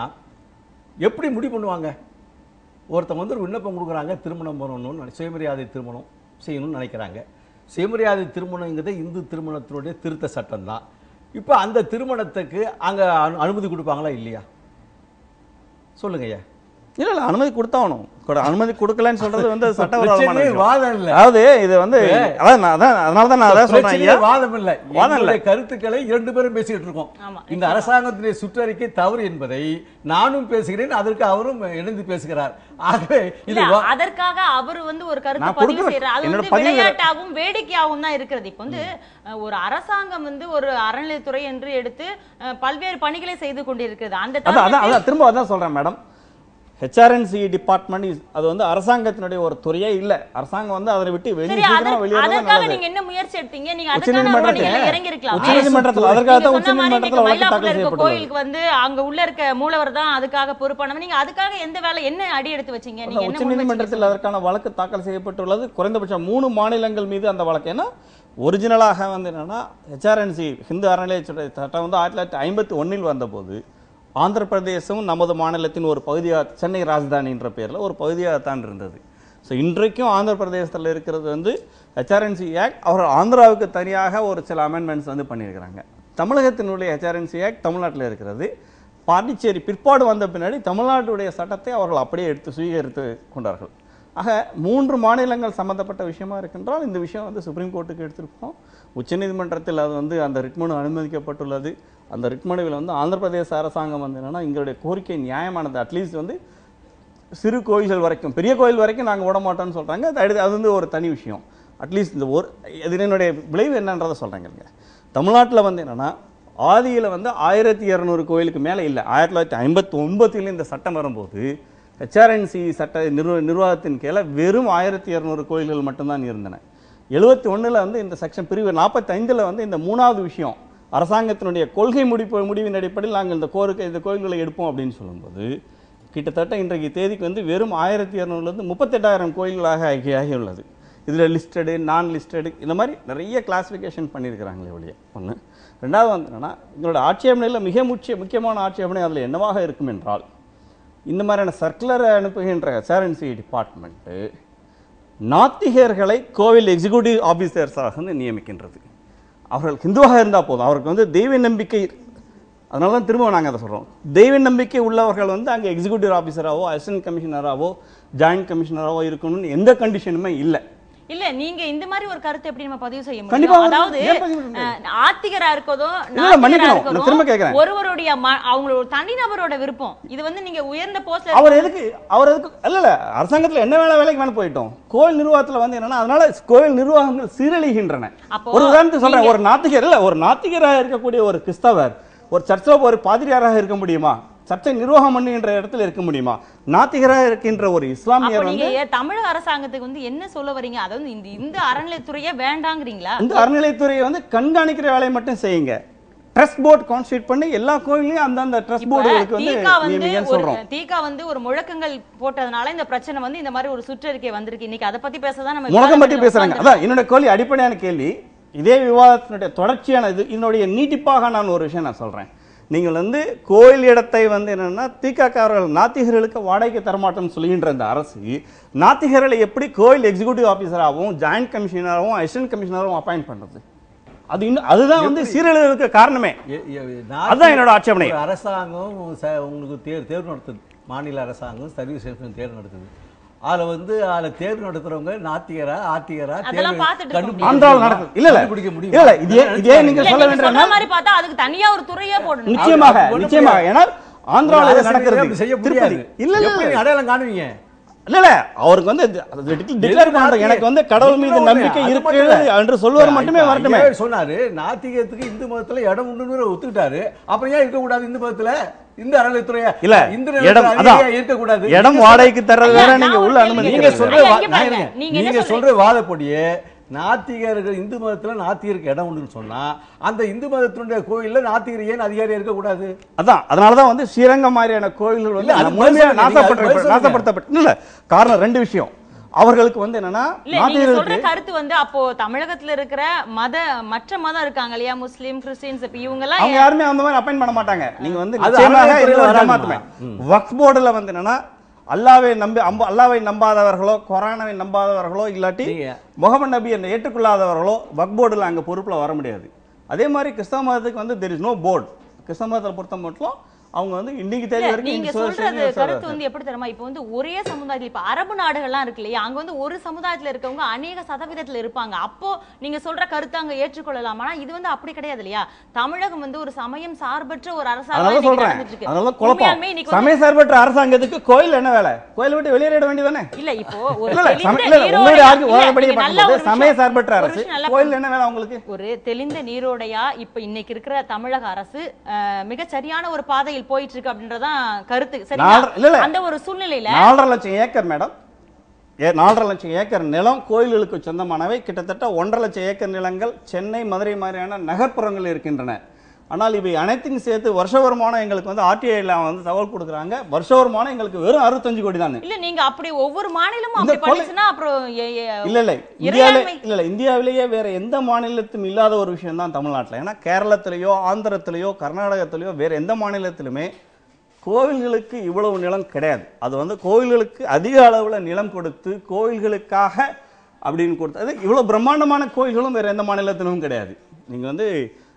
எப்படி முடிவு பண்ணுவாங்க ஒருத்தவங்க வந்து ஒரு விண்ணப்பம் கொடுக்குறாங்க திருமணம் பண்ணணும்னு நினை- சுயமரியாதை திருமணம் செய்யணும்னு நினைக்கிறாங்க சுயமரியாதை திருமணங்கிறது இந்து திருமணத்தினுடைய திருத்த சட்டம் தான் இப்போ அந்த திருமணத்துக்கு அங்க அனு- அனுமதி கொடுப்பாங்களா இல்லையா சொல்லுங்க ஐயா இல்ல இல்ல அனுமதி கொடுத்தாகணும் கொடு- அனுமதி கொடுக்கலன்னு சொல்றது வந்து சட்டவிரோதமான பிரச்சனையே விஷயம். வாதம் இல்ல அதாவது இது வந்து அதான் நான் அதான் அதனால தான் நான் அதான் சொல்றேன் பிரச்சனையே ஐயா வாதம் இல்ல வாதம் இல்ல. எங்களுடைய கருத்துக்களை இரண்டு பேரும் பேசிக்கிட்டு இருக்கோம் ஆமா, இந்த அரசாங்கத்தினுடைய சுற்றறிக்கை தவறு என்பதை நானும் பேசுகிறேன் அதற்கு அவரும் இணைந்து பேசுகிறார் ஆகவே இது இல்ல வா- அதற்காக அவர் வந்து ஒரு கருத்தை நான் பதிவு கொடுக்கிறேன். செய்யறாரு அது என்னோட வந்து பதிவு வேற. விளையாட்டாகவும் வேடிக்கையாகவும் தான் இருக்கிறது இப்போ வந்து அஹ், ஒரு அரசாங்கம் வந்து ஒரு அறநிலையத்துறை என்று எடுத்து அஹ், பல்வேறு பணிகளை செய்து கொண்டிருக்கிறது அந்த அதான் அதான் தருணத்தில் அதான் திரும்ப அதான் சொல்றேன் மேடம் ஹெச்ஆர்என்சி டிபார்ட்மெண்ட் அது வந்து அரசாங்கத்தினுடைய ஒரு துறையே இல்ல அரசாங்கம் வந்து அதை விட்டு வெளியே சரி சீக்கிரமா அதற்கு- வெளியேறது அதற்காக நல்லது நீங்க என்ன முயற்சி எடுத்தீங்க நீங்க உச்சநீதிமன்றத்துல- அதுக்கான இறங்கி இருக்கலாம் உச்சநீதிமன்றத்துல அதற்காக தான் உச்சநீதிமன்றத்துல வழக்கு தாக்கல் இருக்க செய்யப்பட்டுள்ளது கோயிலுக்கு வந்து அங்க உள்ள இருக்க மூலவர் தான் அதுக்காக பொறுப்பானவர் நீங்க அதுக்காக எந்த வேலை என்ன அடி எடுத்து வச்சீங்க நீங்க என்ன முன் உச்சநீதிமன்றத்தில் வச்சீங்க? அதற்கான வழக்கு தாக்கல் செய்யப்பட்டுள்ளது குறைந்தபட்சம் மூணு மாநிலங்கள் மீது அந்த வழக்கு ஏன்னா ஒரிஜினலாக வந்து என்னன்னா ஹெச்ஆர்என்சி ஹிந்து அறநிலையத்துறை சட்டம் வந்து ஆயிரத்தி தொள்ளாயிரத்தி ஐம்பத்தி ஒன்னில் வந்தபோது ஆந்திர பிரதேசமும் நமது மாநிலத்தின் ஒரு பகுதியாக சென்னை ராஜதானின்ற பேரில் ஒரு பகுதியாகத்தான் இருந்தது ஸோ இன்றைக்கும் ஆந்திர பிரதேசத்தில் இருக்கிறது வந்து ஹெச்ஆர்என்சி ஆக்ட் அவர் ஆந்திராவுக்கு தனியாக ஒரு சில அமெண்ட்மெண்ட்ஸ் வந்து பண்ணியிருக்கிறாங்க தமிழகத்தினுடைய ஹெச்ஆர்என்சி ஆக்ட் தமிழ்நாட்டில் இருக்கிறது பாண்டிச்சேரி பிற்பாடு வந்த பின்னாடி தமிழ்நாட்டுடைய சட்டத்தை அவர்கள் அப்படியே எடுத்து சுவீகரித்து கொண்டார்கள் ஆக மூன்று மாநிலங்கள் சம்பந்தப்பட்ட விஷயமா இருக்கின்றால் இந்த விஷயம் வந்து சுப்ரீம் கோர்ட்டுக்கு எடுத்திருக்கோம் உச்சநீதிமன்றத்தில் அது வந்து அந்த ரிட்மனு அனுமதிக்கப்பட்டுள்ளது அந்த ரிட்மனுவில் வந்து ஆந்திர பிரதேச அரசாங்கம் வந்து என்னன்னா எங்களுடைய கோரிக்கை நியாயமானது அட்லீஸ்ட் வந்து சிறு கோயில்கள் வரைக்கும் பெரிய கோயில் வரைக்கும் நாங்கள் விட மாட்டோம்னு சொல்கிறாங்க அது அடுத்து அது வந்து ஒரு தனி விஷயம் அட்லீஸ்ட் இந்த ஒரு இது என்னுடைய விளைவு என்னன்றதை சொல்கிறேங்க தமிழ்நாட்டில் வந்து என்னென்னா ஆதியில் வந்து ஆயிரத்தி இரநூறு கோயிலுக்கு மேலே இல்லை ஆயிரத்தி தொள்ளாயிரத்தி ஐம்பத்தி ஒன்பத்தில் இந்த சட்டம் வரும்போது ஹெச்ஆர்என்சி சட்ட நிர்வ நிர்வாகத்தின் கீழே வெறும் ஆயிரத்தி இரநூறு கோயில்கள் மட்டும்தான் இருந்தன எழுபத்தி ஒண்ணுல வந்து இந்த செக்ஷன் பிரிவு நாற்பத்தைந்தில் வந்து இந்த மூணாவது விஷயம் அரசாங்கத்தினுடைய கொள்கை முடிப்பு முடிவின் அடிப்படையில் நாங்கள் இந்த கோரிக்கை இந்த கோயில்களை எடுப்போம் அப்படின்னு சொல்லும்போது கிட்டத்தட்ட இன்றைக்கு தேதிக்கு வந்து வெறும் ஆயிரத்தி இரநூறுலேருந்து முப்பத்தெட்டாயிரம் கோயில்களாக ஆகி ஆகியுள்ளது இதில் லிஸ்டடு நான் லிஸ்டடு இந்த மாதிரி நிறைய கிளாஸிஃபிகேஷன் பண்ணியிருக்கிறாங்களே ஒழிய ஒன்று ரெண்டாவது வந்து என்னன்னா எங்களோட ஆட்சேபனையில் மிக முக்கிய முக்கியமான ஆட்சேபனை அதில் என்னவாக இருக்கும் என்றால் இந்த மாதிரியான சர்க்குலரை அனுப்புகின்ற ஹெச்ஆர்என்சி டிபார்ட்மெண்ட்டு நாத்திகர்களை கோவில் எக்ஸிக்யூட்டிவ் ஆஃபீஸர்ஸாக வந்து நியமிக்கின்றது அவர்கள் ஹிந்துவாக இருந்தால் போதும் அவருக்கு வந்து தெய்வ நம்பிக்கை அதனால தான் திரும்ப நாங்கள் அதை சொல்கிறோம் தெய்வ நம்பிக்கை உள்ளவர்கள் வந்து அங்கே எக்ஸிக்யூட்டிவ் ஆஃபீஸராகவோ அசிஸ்டன்ட் கமிஷனராகவோ ஜாயின்ட் கமிஷனராகவோ இருக்கணும்னு எந்த கண்டிஷனுமே இல்லை இல்ல நீங்க இந்த மாதிரி ஒரு கருத்தை எப்படி நம்ம பதிவு செய்ய கண்டிப்பா முடியும் வந்து அதாவது ஏன் பதிவு பண்ண முடியாது? அஹ், ஆத்திகரா இருக்கதோ இல்ல, நாத்திகரா மன்னிக்கணும். நான் இருக்கதோ, திரும்ப கேட்கிறேன். ஒருவருடைய ம- அவங்களோட தனிநபரோட விருப்பம் இது வந்து நீங்க உயர்ந்த போஸ்ட்ல அவர் எதுக்கு அவர் எதுக்கு இல்ல இல்ல அரசாங்கத்துல என்ன வேலை வேலைக்கு வேணும் போயிட்டோம் கோயில் நிர்வாகத்துல வந்து என்னன்னா அதனால கோயில் நிர்வாகங்கள் சீரழிகின்றன அப்போ ஒரு உதாரணத்துக்கு சொல்றேன் நீங்க- ஒரு நாத்திகர் இல்ல ஒரு நாத்திகராக இருக்கக்கூடிய ஒரு கிறிஸ்தவர் ஒரு சர்ச்சில் ஒரு பாதிரியாராக இருக்க முடியுமா சர்ச்சை நிர்வாகம் பண்ணுகின்ற இடத்துல இருக்க முடியுமா நாத்திகராக இருக்கின்ற ஒரு அப்போ இஸ்லாமியர் நீங்க வந்து ஏன் தமிழக அரசாங்கத்துக்கு வந்து என்ன சொல்ல வரீங்க அதாவது இந்த இந்த அறநிலைத்துறையே வேண்டாங்கிறீங்களா இந்த அறநிலைத்துறையை வந்து கண்காணிக்கிற வேலையை மட்டும் செய்யுங்க ட்ரஸ்ட் போர்ட் கான்ஸ்டியூட் பண்ணி எல்லா கோயிலையும் அந்தந்த ட்ரஸ்ட் இப்ப போர்டுகளுக்கு வந்து தீகா வந்து நியமிங்கன்னு ஒரு சொல்றோம் தீகா வந்து ஒரு முழக்கங்கள் போட்டதுனால இந்த பிரச்சனை வந்து இந்த மாதிரி ஒரு சுற்றறிக்கை வந்திருக்கு இன்னைக்கு அதை பத்தி பேசதான் நம்ம முழக்கம் பற்றி விவாதத்துல பேசுறாங்க அதான் என்னோட கேள்வி அடிப்படையான கேள்வி இதே விவாதத்தினுடைய தொடர்ச்சியான இது இதனுடைய நீட்டிப்பாக நான் ஒரு விஷயம் நான் சொல்றேன் நீங்கள் வந்து கோயில் இடத்தை வந்து என்னன்னா தீக்காக்காரர்கள் நாத்திகர்களுக்கு வாடகைக்கு தரமாட்டோம்னு சொல்லுகின்ற இந்த அரசு நாத்திகர்களை எப்படி கோயில் எக்ஸிக்யூட்டிவ் ஆஃபீஸராகவும் ஜாயின்ட் கமிஷனராகவும் அசிஸ்டன்ட் கமிஷனராகவும் அப்பாயிண்ட் பண்றது அது இன்னும் அதுதான் வந்து சீரழிவுக்கு காரணமே எ- எ- அதான் என்னோட ஆட்சேபனை. ஒரு அரசாங்கம் ச- உங்களுக்கு தேர் தேர்வு நடத்துது மாநில அரசாங்கம் சர்வீஸ் செலெக்ஷன் தேர்வு நடத்துது அதுல வந்து அதுல தேர்வு நடத்துறவங்க நாத்திகரா ஆத்திகரா அதெல்லாம் பார்த்துட்டு இருக்க கண்டுபிடிக்க ஆந்திராவில் முடியுமா? நடக்குது இல்ல இல்ல கண்டுபிடிக்க முடியுமா? இல்ல இல்ல இதே இதே நீங்க இல்ல, சொல்ல நீங்க வேண்டிய சொல்ற என்ன? மாதிரி பார்த்தா அதுக்கு தனியா ஒரு துறையே போடணும் நிச்சயமாக அது ஒண்ணும் நிச்சயமாக முடியாது. ஏன்னா ஆந்திராவில் இது அரசு நடக்கிறது அப்படி செய்ய திருப்பதி முடியாது இல்ல இல்ல எப்படி இல்ல நீங்க அடையாளம் காணுவீங்க இல்ல இல்ல அவருக்கு வந்து டிக்ளேர் பண்ற எனக்கு வந்து கடவுள் மீது இன்னொன்னு, நம்பிக்கை அது இருக்கு மட்டும் இல்ல. என்று சொல்லுவார் மட்டுமே இப்ப வரட்டுமே ஐயா சொன்னாரு நாத்திகத்துக்கு இந்து மதத்துல இடம் உண்டுன்னு ஒத்துக்கிட்டாரு அப்புறம் ஏன் இருக்க கூடாது இந்து மதத்துல இந்த அறநிலைத்துறையா இல்ல இந்து இடம் நிலத்துல அதான் அதிகாரியா இருக்க கூடாது இடம் நீங்க வாடகைக்கு தர்றது ஐயா, வேற நான் நீங்க ஒரு உள்ள கேள்வி அனுமதி நீங்க கேட்கிறேன். சொல்ற ஐயா, வா- இங்க நான் பாருங்க. இருங்க. நீங்க என்ன நீங்க சொல்றீங்க? சொல்ற வாதப்படியே நாத்திகர்கள் இந்து மதத்துல நாத்திகருக்கு இடம் உண்டுன்னு சொன்னா அந்த இந்து மதத்தினுடைய கோயில்ல நாத்திகர் ஏன் அதிகாரியா இருக்க கூடாது அதான் அதனாலதான் வந்து ஸ்ரீரங்கம் மாதிரியான கோயில்கள் இல்ல, வந்து அது முழுமையா பதில் சொல்லுங்க. நாசப்பட்ட அது பதில் சொல்லுங்க. நாசப்படுத்தப்பட்ட இல்ல காரணம் ரெண்டு விஷயம் அவர்களுக்கு வந்து என்னன்னா இல்ல நீங்க சொல்ற நாத்திகர்களுக்கு கருத்து வந்து அப்போ தமிழகத்துல இருக்கிற மத மற்ற மதம் இருக்காங்க இல்லையா முஸ்லீம் கிறிஸ்டியன்ஸ் இப்ப இவங்க எல்லாம் அவங்க யாருமே அந்த மாதிரி அப்பாயின் பண்ண மாட்டாங்க நீங்க வந்து அது நிச்சயமாக அறநிலையத்துறையில இது ஒரு வராதுமா. ஜமாத்துமே வக்ஃப் போர்டுல வந்து என்னன்னா அல்லாவை நம்பி அம்ப அல்லாவை நம்பாதவர்களோ குரானை நம்பாதவர்களோ இல்லாட்டி நீங்க- முகமது நபி என்னை ஏற்றுக்கொள்ளாதவர்களோ வக் போர்டுல அங்க பொறுப்புல வர முடியாது அதே மாதிரி கிறிஸ்தவ மதத்துக்கு வந்து தெர் இஸ் நோ போர்டு கிறிஸ்தவ மதத்தை பொறுத்த மட்டும் அவங்க வந்து இன்னைக்கு தேதி இல்ல, வரைக்கும் நீங்க இந்த சோழ சொல்றது செய்தி கருத்து சார் வந்து எப்படி தெரியுமா இப்ப வந்து ஒரே சமுதாயத்துல இப்ப அரபு நாடுகள்லாம் இருக்கு இல்லையா அங்க வந்து ஒரு சமுதாயத்துல இருக்கவங்க அநேக சதவீதத்துல இருப்பாங்க அப்போ நீங்க சொல்ற கருத்து அங்க ஏற்றுக்கொள்ளலாம் ஆனா இது வந்து அப்படி கிடையாது இல்லையா தமிழகம் வந்து ஒரு சமயம் சார்பற்ற ஒரு அரசாங்கம் அதனால இன்னைக்கு சொல்றேன் நடந்துட்டு இருக்கு. அதனால குழப்பம் உண்மையாலுமே இன்னைக்கு வந்து- சமய சார்பற்ற அரசாங்கத்துக்கு கோயில் என்ன வேலை கோயிலை விட்டு வெளியேறிட வேண்டியதானே இல்ல இப்போ ஒரு இல்ல இல்ல தெளிந்த சம- இல்ல இல்ல நீரோடையா- உங்களுடைய ஆர்கு- இல்ல, வாதப்படி நீங்க நல்ல பார்க்கும்போது ஒரு சமய விஷயம்- சார்பற்ற ஒரு அரசு விஷயம் நல்லா கோயில் என்ன வேலை அவங்களுக்கு ஒரு தெளிந்த நீரோடையா இப்ப இன்னைக்கு இருக்கிற தமிழக அரசு அஹ், மிகச் சரியான ஒரு பாதையில் போயிட்டு இருக்கு அப்படின்றதான் கருத்து சரிங்களா நாலரை- இல்ல, இல்ல. அந்த ஒரு சூழ்நிலையில நாலரை லட்சம் ஏக்கர் மேடம் ஏ நாலரை லட்சம் ஏக்கர் நிலம் கோயில்களுக்கு சொந்தமானவை கிட்டத்தட்ட ஒன்றரை லட்சம் ஏக்கர் நிலங்கள் சென்னை மதுரை மாதிரியான நகர்ப்புறங்கள் இருக்கின்றன ஆனால் இவை அனைத்தையும் சேர்த்து வருஷ வருமானம் எங்களுக்கு வந்து ஆர்டிஐல வந்து தகவல் கொடுக்குறாங்க வருஷ வருமானம் எங்களுக்கு வெறும் அறுபத்தஞ்சு கோடி தானே இல்ல நீங்க அப்படி ஒவ்வொரு மாநிலமும் இந்த அப்படி கொலை- பண்ணுச்சுன்னா அப்புறம் எ- எ- இல்ல இல்ல இந்தியாவிலே இறையாண்மை இல்ல இல்ல இந்தியாவிலேயே வேற எந்த மாநிலத்திலும் இல்லாத ஒரு விஷயம் தான் தமிழ்நாட்டில் ஏன்னா கேரளத்திலேயோ ஆந்திரத்திலேயோ கர்நாடகத்திலேயோ வேற எந்த மாநிலத்திலுமே கோவில்களுக்கு இவ்வளவு நிலம் கிடையாது அது வந்து கோவில்களுக்கு அதிக அளவுல நிலம் கொடுத்து கோவில்களுக்காக அப்படின்னு கொடுத்து அது இவ்வளவு பிரம்மாண்டமான கோயில்களும் வேற எந்த மாநிலத்திலும் கிடையாது நீங்க வந்து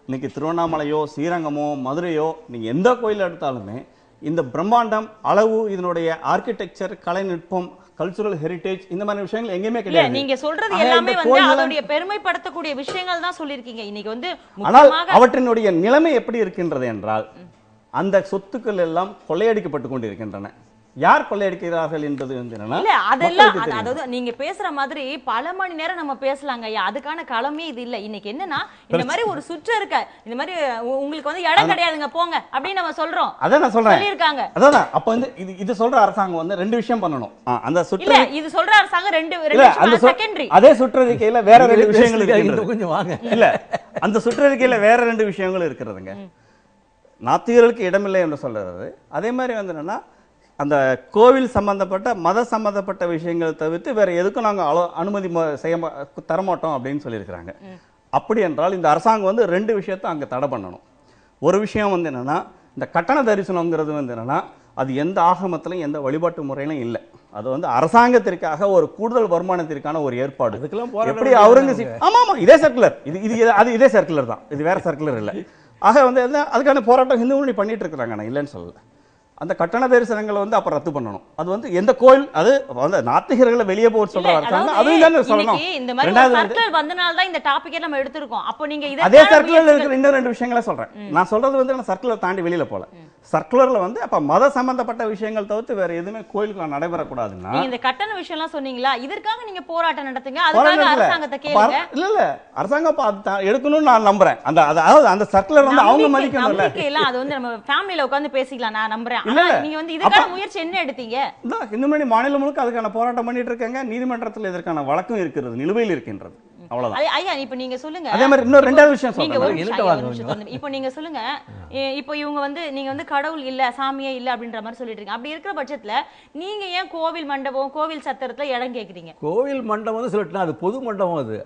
இன்னைக்கு திருவண்ணாமலையோ ஸ்ரீரங்கமோ மதுரையோ நீங்க எந்த கோயில் எடுத்தாலுமே இந்த பிரம்மாண்டம் அளவு இதனுடைய ஆர்கிடெக்சர் கலைநுட்பம் கல்ச்சுரல் ஹெரிட்டேஜ் இந்த மாதிரி விஷயங்கள் எங்கேயுமே இல்ல கிடையாது நீங்க சொல்றது ஆக எல்லாமே இந்த வந்து கோயில்கள் அதோடைய பெருமைப்படுத்தக்கூடிய விஷயங்கள் தான் சொல்லியிருக்கீங்க இன்னைக்கு வந்து ஆனால் முக்கியமாக அவற்றினுடைய நிலைமை எப்படி இருக்கின்றது என்றால் அந்த சொத்துக்கள் எல்லாம் கொள்ளையடிக்கப்பட்டு கொண்டிருக்கின்றன யார் கொள்ளையடிக்கிறார்கள் என்பது வந்து என்னன்னா இல்ல அதெல்லாம் மக்களுக்கு அது- தெரியும். அதாவது நீங்க பேசுற மாதிரி பல மணி நேரம் நம்ம பேசலாங்க ஐயா அதுக்கான களமே இது இல்ல இன்னைக்கு என்னன்னா இந்த மாதிரி ஒரு சுற்று இருக்க இந்த மாதிரி உ- உங்களுக்கு வந்து இடம் கிடையாதுங்க போங்க அப்படின்னு நம்ம சொல்றோம் அதான் நான் சொல்றேன் சொல்லியிருக்காங்க அதான் அப்ப வந்து இது இது சொல்ற அரசாங்கம் வந்து ரெண்டு விஷயம் பண்ணணும் ஆ, அந்த இல்ல சுற்று இது சொல்ற அரசாங்கம் ரெண்டு இல்ல அந்த ரெண்டு சொ- செகண்டரி அதே சுற்றறிக்கையில வேற ரெண்டு நீங்களே விஷயங்கள் பேசுறீங்க, இருக்கின்றது இன்னும் கொஞ்சம் வாங்க இல்ல அந்த சுற்றறிக்கையில வேற ரெண்டு விஷயங்கள் இருக்கிறதுங்க நாத்திகர்களுக்கு இடமில்லை என்று சொல்றது அதே மாதிரி வந்து என்னன்னா அந்த கோவில் சம்பந்தப்பட்ட மத சம்பந்தப்பட்ட விஷயங்களை தவிர்த்து வேற எதுக்கும் நாங்க அலோ- அனுமதி ம- செய்ய மா- தரமாட்டோம் அப்படின்னு சொல்லியிருக்கிறாங்க அப்படி என்றால் இந்த அரசாங்கம் வந்து ரெண்டு விஷயத்தை அங்க தடை பண்ணணும் ஒரு விஷயம் வந்து என்னன்னா இந்த கட்டண தரிசனங்கிறது வந்து என்னன்னா அது எந்த ஆகமத்திலும் எந்த வழிபாட்டு முறையிலும் இல்லை அது வந்து அரசாங்கத்திற்காக ஒரு கூடுதல் வருமானத்திற்கான ஒரு ஏற்பாடு அதுக்கெல்லாம் போராட எப்படி வேண்டியது அவுரங்கசீப் ஆமா ஆமா இதே சர்க்குலர் இது இது இது- அது இதே சர்க்குலர் தான் இது வேற சர்க்குலர் இல்ல ஆக வந்து என்ன அதுக்கான போராட்டம் ஹிந்து முன்னணி பண்ணிட்டு இருக்கிறாங்க நான் இல்லைன்னு சொல்லல அந்த கட்டண தரிசனங்களை வந்து அப்ப ரத்து பண்ணணும் அது வந்து எந்த கோயில் அது வந்து நாத்திகர்களை வெளியே போக சொல்ற அரசாங்கம் அதுவும் தானே சொல்லணும் இன்னைக்கு இந்த மாதிரி ரெண்டாவது ஒரு வந்து சர்க்கிள் வந்தனால தான் இந்த டாபிக்கே நம்ம எடுத்திருக்கோம் அப்போ நீங்க அதே இதற்கான சர்க்குலர்ல முயற்சிகள் இருக்கிற இன்னும் ரெண்டு விஷயங்களை சொல்றேன் நான் சொல்றது வந்து நான் சர்க்குலர் தாண்டி வெளியில போல சர்க்குலர்ல வந்து அப்ப மத சம்பந்தப்பட்ட விஷயங்கள் தவிர்த்து வேற எதுவுமே கோயிலுக்கு நடைபெறக்கூடாதுன்னா நீங்க இந்த கட்டண விஷயம் எல்லாம் சொன்னீங்களா இதற்காக நீங்க போராட்டம் நடத்துங்க அதுக்காக போராட்டம் இல்ல. அரசாங்கத்தை அப்ப கேளுங்க அர- இல்ல இல்ல அரசாங்கம் அப்ப அது தான் எடுக்கணும்னு நான் நம்புறேன் அந்த அது- அதாவது அந்த சர்க்குலர் வந்து அவங்க நம்பிக்கை- மதிக்கணும்ல நம்பிக்கை எல்லாம் அது வந்து நம்ம ஃபேமிலில உட்கார்ந்து பேசிக்கலாம் நான் நம்புறேன் இல்ல, ஆனா இல்ல. நீங்க வந்து இதுக்கான அப்ப- முயற்சி என்ன எடுத்தீங்க இந்த இந்து மணி மாநிலம் முழுக்க அதுக்கான போராட்டம் பண்ணிட்டு இருக்காங்க நீதிமன்றத்தில் இதற்கான வழக்கம் இருக்கிறது நிலுவையில் இருக்கின்றது அவ்வளவுதான் ஐ- ஐயா இப்ப நீங்க சொல்லுங்க அதே மாதிரி இன்னொரு ரெண்டாவது விஷயம் நீங்க சொல்றேன் ஒரு சொல்லுங்க. நிமிஷம் இருட்ட ஐயா, வாங்க ஒரு நிமிஷம் கொஞ்சம். வந்து- இப்போ நீங்க சொல்லுங்க இ- இப்போ இவங்க வந்து நீங்க வந்து கடவுள் இல்ல சாமியே இல்ல அப்படின்ற மாதிரி சொல்லிட்டு இருக்கீங்க அப்படி இருக்கிற பட்சத்துல நீங்க ஏன் கோவில் மண்டபம் கோவில் சத்திரத்துல இடம் கேக்குறீங்க கோவில் மண்டபம் வந்து சொல்லிட்டுனா அது பொது மண்டபம் அது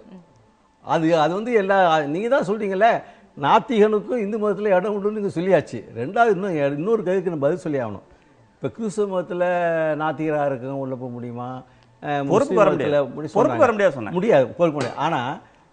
அது அது வந்து எல்லா நீங்க தான் சொல்றீங்கல்ல நாத்திகனுக்கும் இந்து மதத்தில் இடம் உண்டுன்னு நீங்க சொல்லியாச்சு ரெண்டாவது இன்னும் எ- இன்னொரு கதைக்கு நான் பதில் சொல்லி ஆகணும் இப்போ கிறிஸ்துவ மதத்தில் நாத்திகராக இருக்கவங்க உள்ள போக முடியுமா அஹ், பொறுப்பு முஸ்லீம் வர மதத்துல முடியாது. இப்படி பொறுப்பு சொன்னாங்க. வர முடியாது சொன்னேன். முடியாது பொறுப்பு முடியாது ஆனால்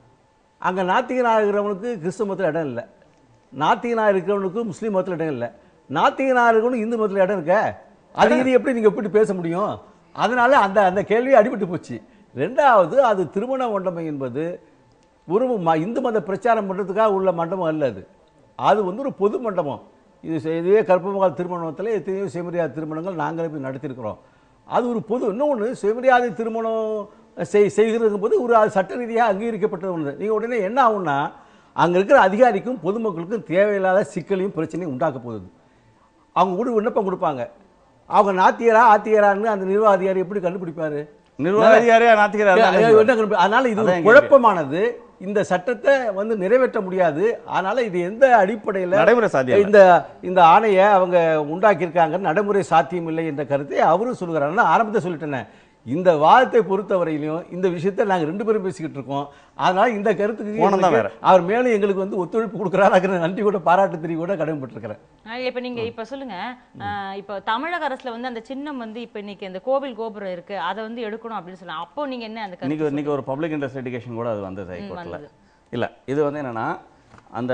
அங்கே நாத்திகனாக இருக்கிறவனுக்கு கிறிஸ்துவ மதத்தில் இடம் இல்லை நாத்திகனாக இருக்கிறவனுக்கு முஸ்லீம் மதத்தில் இடம் இல்லை நாத்திகனாக இருக்கிறவனுக்கு இந்து மதத்தில் இடம் இருக்க அது இது எப்படி நீங்கள் எப்படி பேச முடியும் அதனால அந்த அந்த கேள்வி அடிபட்டு போச்சு ரெண்டாவது அது திருமண மண்டபம் என்பது ஒரு ம- இந்து மத பிரச்சாரம் பண்ணுறதுக்காக உள்ள மண்டபம் அல்ல அது அது வந்து ஒரு பொது மண்டபம் இது செ- இதுவே கற்பமகால் திருமணத்தில் எத்தனையோ சுயமரியாதை திருமணங்கள் நாங்களே போய் நடத்தியிருக்கிறோம் அது ஒரு பொது இன்னொன்று சுயமரியாதை திருமணம் செய் செய்கிறது போது ஒரு அது சட்ட ரீதியாக அங்கீகரிக்கப்பட்டது ஒன்று நீங்கள் உடனே என்ன ஆகும்னா அங்கே இருக்கிற அதிகாரிக்கும் பொதுமக்களுக்கும் தேவையில்லாத சிக்கலையும் பிரச்சனையும் உண்டாக்க போகுது அவங்க கூட விண்ணப்பம் கொடுப்பாங்க அவங்க நாத்தியரா ஆத்தியரான்னு அந்த நிர்வாக அதிகாரி எப்படி கண்டுபிடிப்பாரு நிர்வாக அதிகாரியா நாத்திகரா அது இருந்தாலும் என்ன கண்டுபி- அதனால இது ஒரு அதான் எங்க குழப்பமானது இந்த சட்டத்தை வந்து நிறைவேற்ற முடியாது அதனால இது எந்த அடிப்படையில் நடைமுறை சாத்தியம் இல்ல. இந்த இந்த ஆணையை அவங்க உண்டாக்கியிருக்காங்க நடைமுறை சாத்தியம் இல்லை என்ற கருத்தை அவரும் சொல்லுகிறார் நான் ஆரம்பத்தை சொல்லிட்டேனே இந்த வாதத்தை பொறுத்தவரையிலையும் இந்த விஷயத்தை நாங்க ரெண்டு பேரும் பேசிக்கிட்டு இருக்கோம் அதனால இந்த கருத்துக்கு கோணம் தான் எங்களுக்கு- அவர் மேலும் எங்களுக்கு வந்து ஒத்துழைப்பு கொடுக்குறாரு அதுக்கு நன்றி கூட பாராட்டு தெரிய கூட கடமைப்பட்டிருக்கிறேன் ஆஹ் இப்ப நீங்க இப்ப சொல்லுங்க ஆஹ் இப்ப தமிழக அரசுல வந்து அந்த சின்னம் வந்து இப்ப இன்னைக்கு அந்த கோவில் கோபுரம் இருக்கு அதை வந்து எடுக்கணும் அப்படின்னு சொல்லலாம் அப்போ நீங்க என்ன அந்த இன்னைக்கு கருத்து இன்னைக்கு ஒரு பப்ளிக் இன்ட்ரெஸ்ட் எஜுகேஷன் கூட அது வந்தது ஹைகோர்ட்டில் வந்தது. இல்லை இது வந்து என்னன்னா அந்த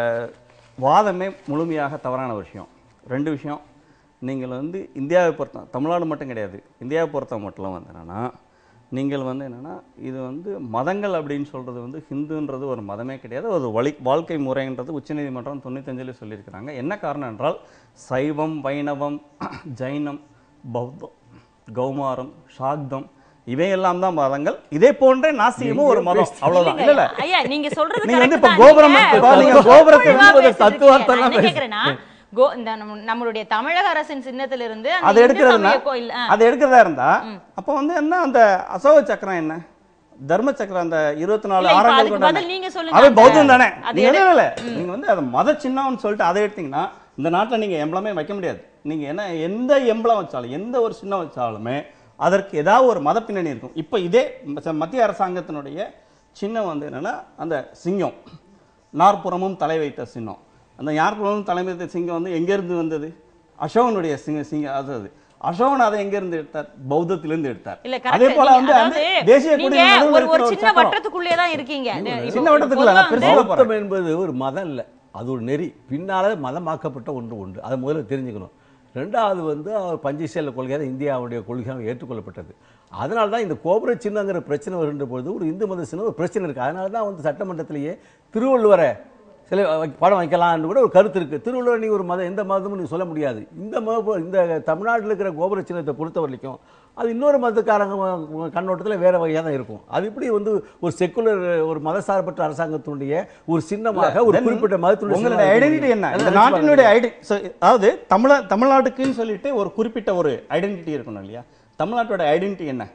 வாதமே முழுமையாக தவறான விஷயம் ரெண்டு விஷயம் நீங்கள் வந்து இந்தியாவை பொறுத்த தமிழ்நாடு மட்டும் கிடையாது இந்தியாவை பொறுத்த மட்டும் வந்து என்னன்னா நீங்கள் வந்து என்னன்னா இது வந்து மதங்கள் அப்படின்னு சொல்றது வந்து ஹிந்துன்றது ஒரு மதமே கிடையாது ஒரு வழி வாழ்க்கை முறைன்றது உச்சநீதிமன்றம் தொண்ணூத்தஞ்சில் சொல்லியிருக்கிறாங்க என்ன காரணம் என்றால் சைவம் வைணவம் ஜைனம் பௌத்தம் கௌமாரம் சாக்தம் இவையெல்லாம் தான் மதங்கள் இதே போன்ற நாசியமும் ஒரு மதம் அவ்வளவுதான் இல்ல இல்ல ஐயா நீங்க சொல்றது நீங்க வந்து correct இப்ப தான். கோபுரம் நீங்க இப்ப நீங்க ரொம்ப கோபுரத்தை தெளிவா வந்து பேசிட்டு தத்துவார்த்தம் இருக்கீங்க. நான் என்ன பேசு- கேக்குறேன்னா, கோ- இந்த நம்ம- நம்மளுடைய தமிழக அரசின் சின்னத்திலிருந்து அந்த அதை இந்து எடுக்கிறதுனா சமய கோயில் ஆ. அதை எடுக்கிறதா இருந்தா அப்ப வந்து என்ன அந்த அசோக சக்கரம் என்ன தர்ம சக்கரம் அந்த இருபத்தி நாலு இல்ல, இப்ப ஆரங்கள் அதுக்கு கொண்ட பதில் நீங்க சொல்லுங்க. அவை அந்த- பௌத்தம் தானே அது நீங்க எடு- என்ன இல்ல நீங்க வந்து அது மத சின்னம்னு சொல்லிட்டு அதை எடுத்தீங்கன்னா இந்த நாட்டுல நீங்க எம்பளமே வைக்க முடியாது நீங்க என்ன எந்த எம்பளம் வச்சாலும் எந்த ஒரு சின்னம் வச்சாலுமே அதற்கு ஏதாவது ஒரு மத பின்னணி இருக்கும் இப்ப இதே ம- மத்திய அரசாங்கத்தினுடைய சின்னம் வந்து என்னன்னா அந்த சிங்கம் நாற்புறமும் தலை வைத்த சின்னம் அந்த நாற்புறமும் தலை வைத்த சிங்கம் வந்து எங்கேருந்து வந்தது அசோகனுடைய சிங்க சிங்க அது அது அசோகன் அதை எங்க இருந்து எடுத்தார் பௌத்தத்திலிருந்து எடுத்தார் இல்ல அதே கரெக்ட் போல வந்து அந்த தேசிய நீங்க கொடியின் நடுவுல ஒரு ஒரு இருக்கிற ஒரு சின்ன சக்கரம். வட்டத்துக்குள்ளே தான் இருக்கீங்க இப்போ சின்ன வட்டத்துக்குள்ள, பொதுவா நான் வந்து- பெருசா பௌத்தம் என்பது ஒரு மதம் இல்லை அது ஒரு நெறி பின்னால மதமாக்கப்பட்ட ஒன்று உண்டு அதை முதல்ல தெரிஞ்சுக்கணும் ரெண்டாவது வந்து அவர் பஞ்சசீல கொள்கை தான் இந்தியாவுடைய கொள்கையாக ஏற்றுக்கொள்ளப்பட்டது அதனால தான் இந்த கோபுர சின்னங்கிற பிரச்சனை வருகின்ற பொழுது ஒரு இந்து மத சின்னம் ஒரு பிரச்சனை இருக்குது அதனால தான் வந்து சட்டமன்றத்திலேயே திருவள்ளுவரை சில வை- படம் வைக்கலாம்னு கூட ஒரு கருத்து இருக்குது திருவள்ளுவர் நீ ஒரு மதம் எந்த மதமும் நீ சொல்ல முடியாது இந்த மத இந்த தமிழ்நாட்டில் இருக்கிற கோபுர சின்னத்தை பொறுத்த வரைக்கும் அது இன்னொரு மதக்காரங்க கண்ணோட்டத்தில் வேற வகையாக தான் இருக்கும் அது இப்படி வந்து ஒரு செக்குலர் ஒரு மதசார்பற்ற அரசாங்கத்தினுடைய ஒரு சின்னமாக ஒரு Then குறிப்பிட்ட மதத்தினுடைய உங்களுடைய சின்னமாக ஐடென்டிட்டி என்ன இந்த அதான் நாட்டினுடைய ஐடி அதாவது தமிழ தமிழ்நாட்டுக்குன்னு சொல்லிட்டு ஒரு குறிப்பிட்ட ஒரு ஐடென்டிட்டி இருக்கணும் இல்லையா தமிழ்நாட்டோட ஐடென்டிட்டி என்ன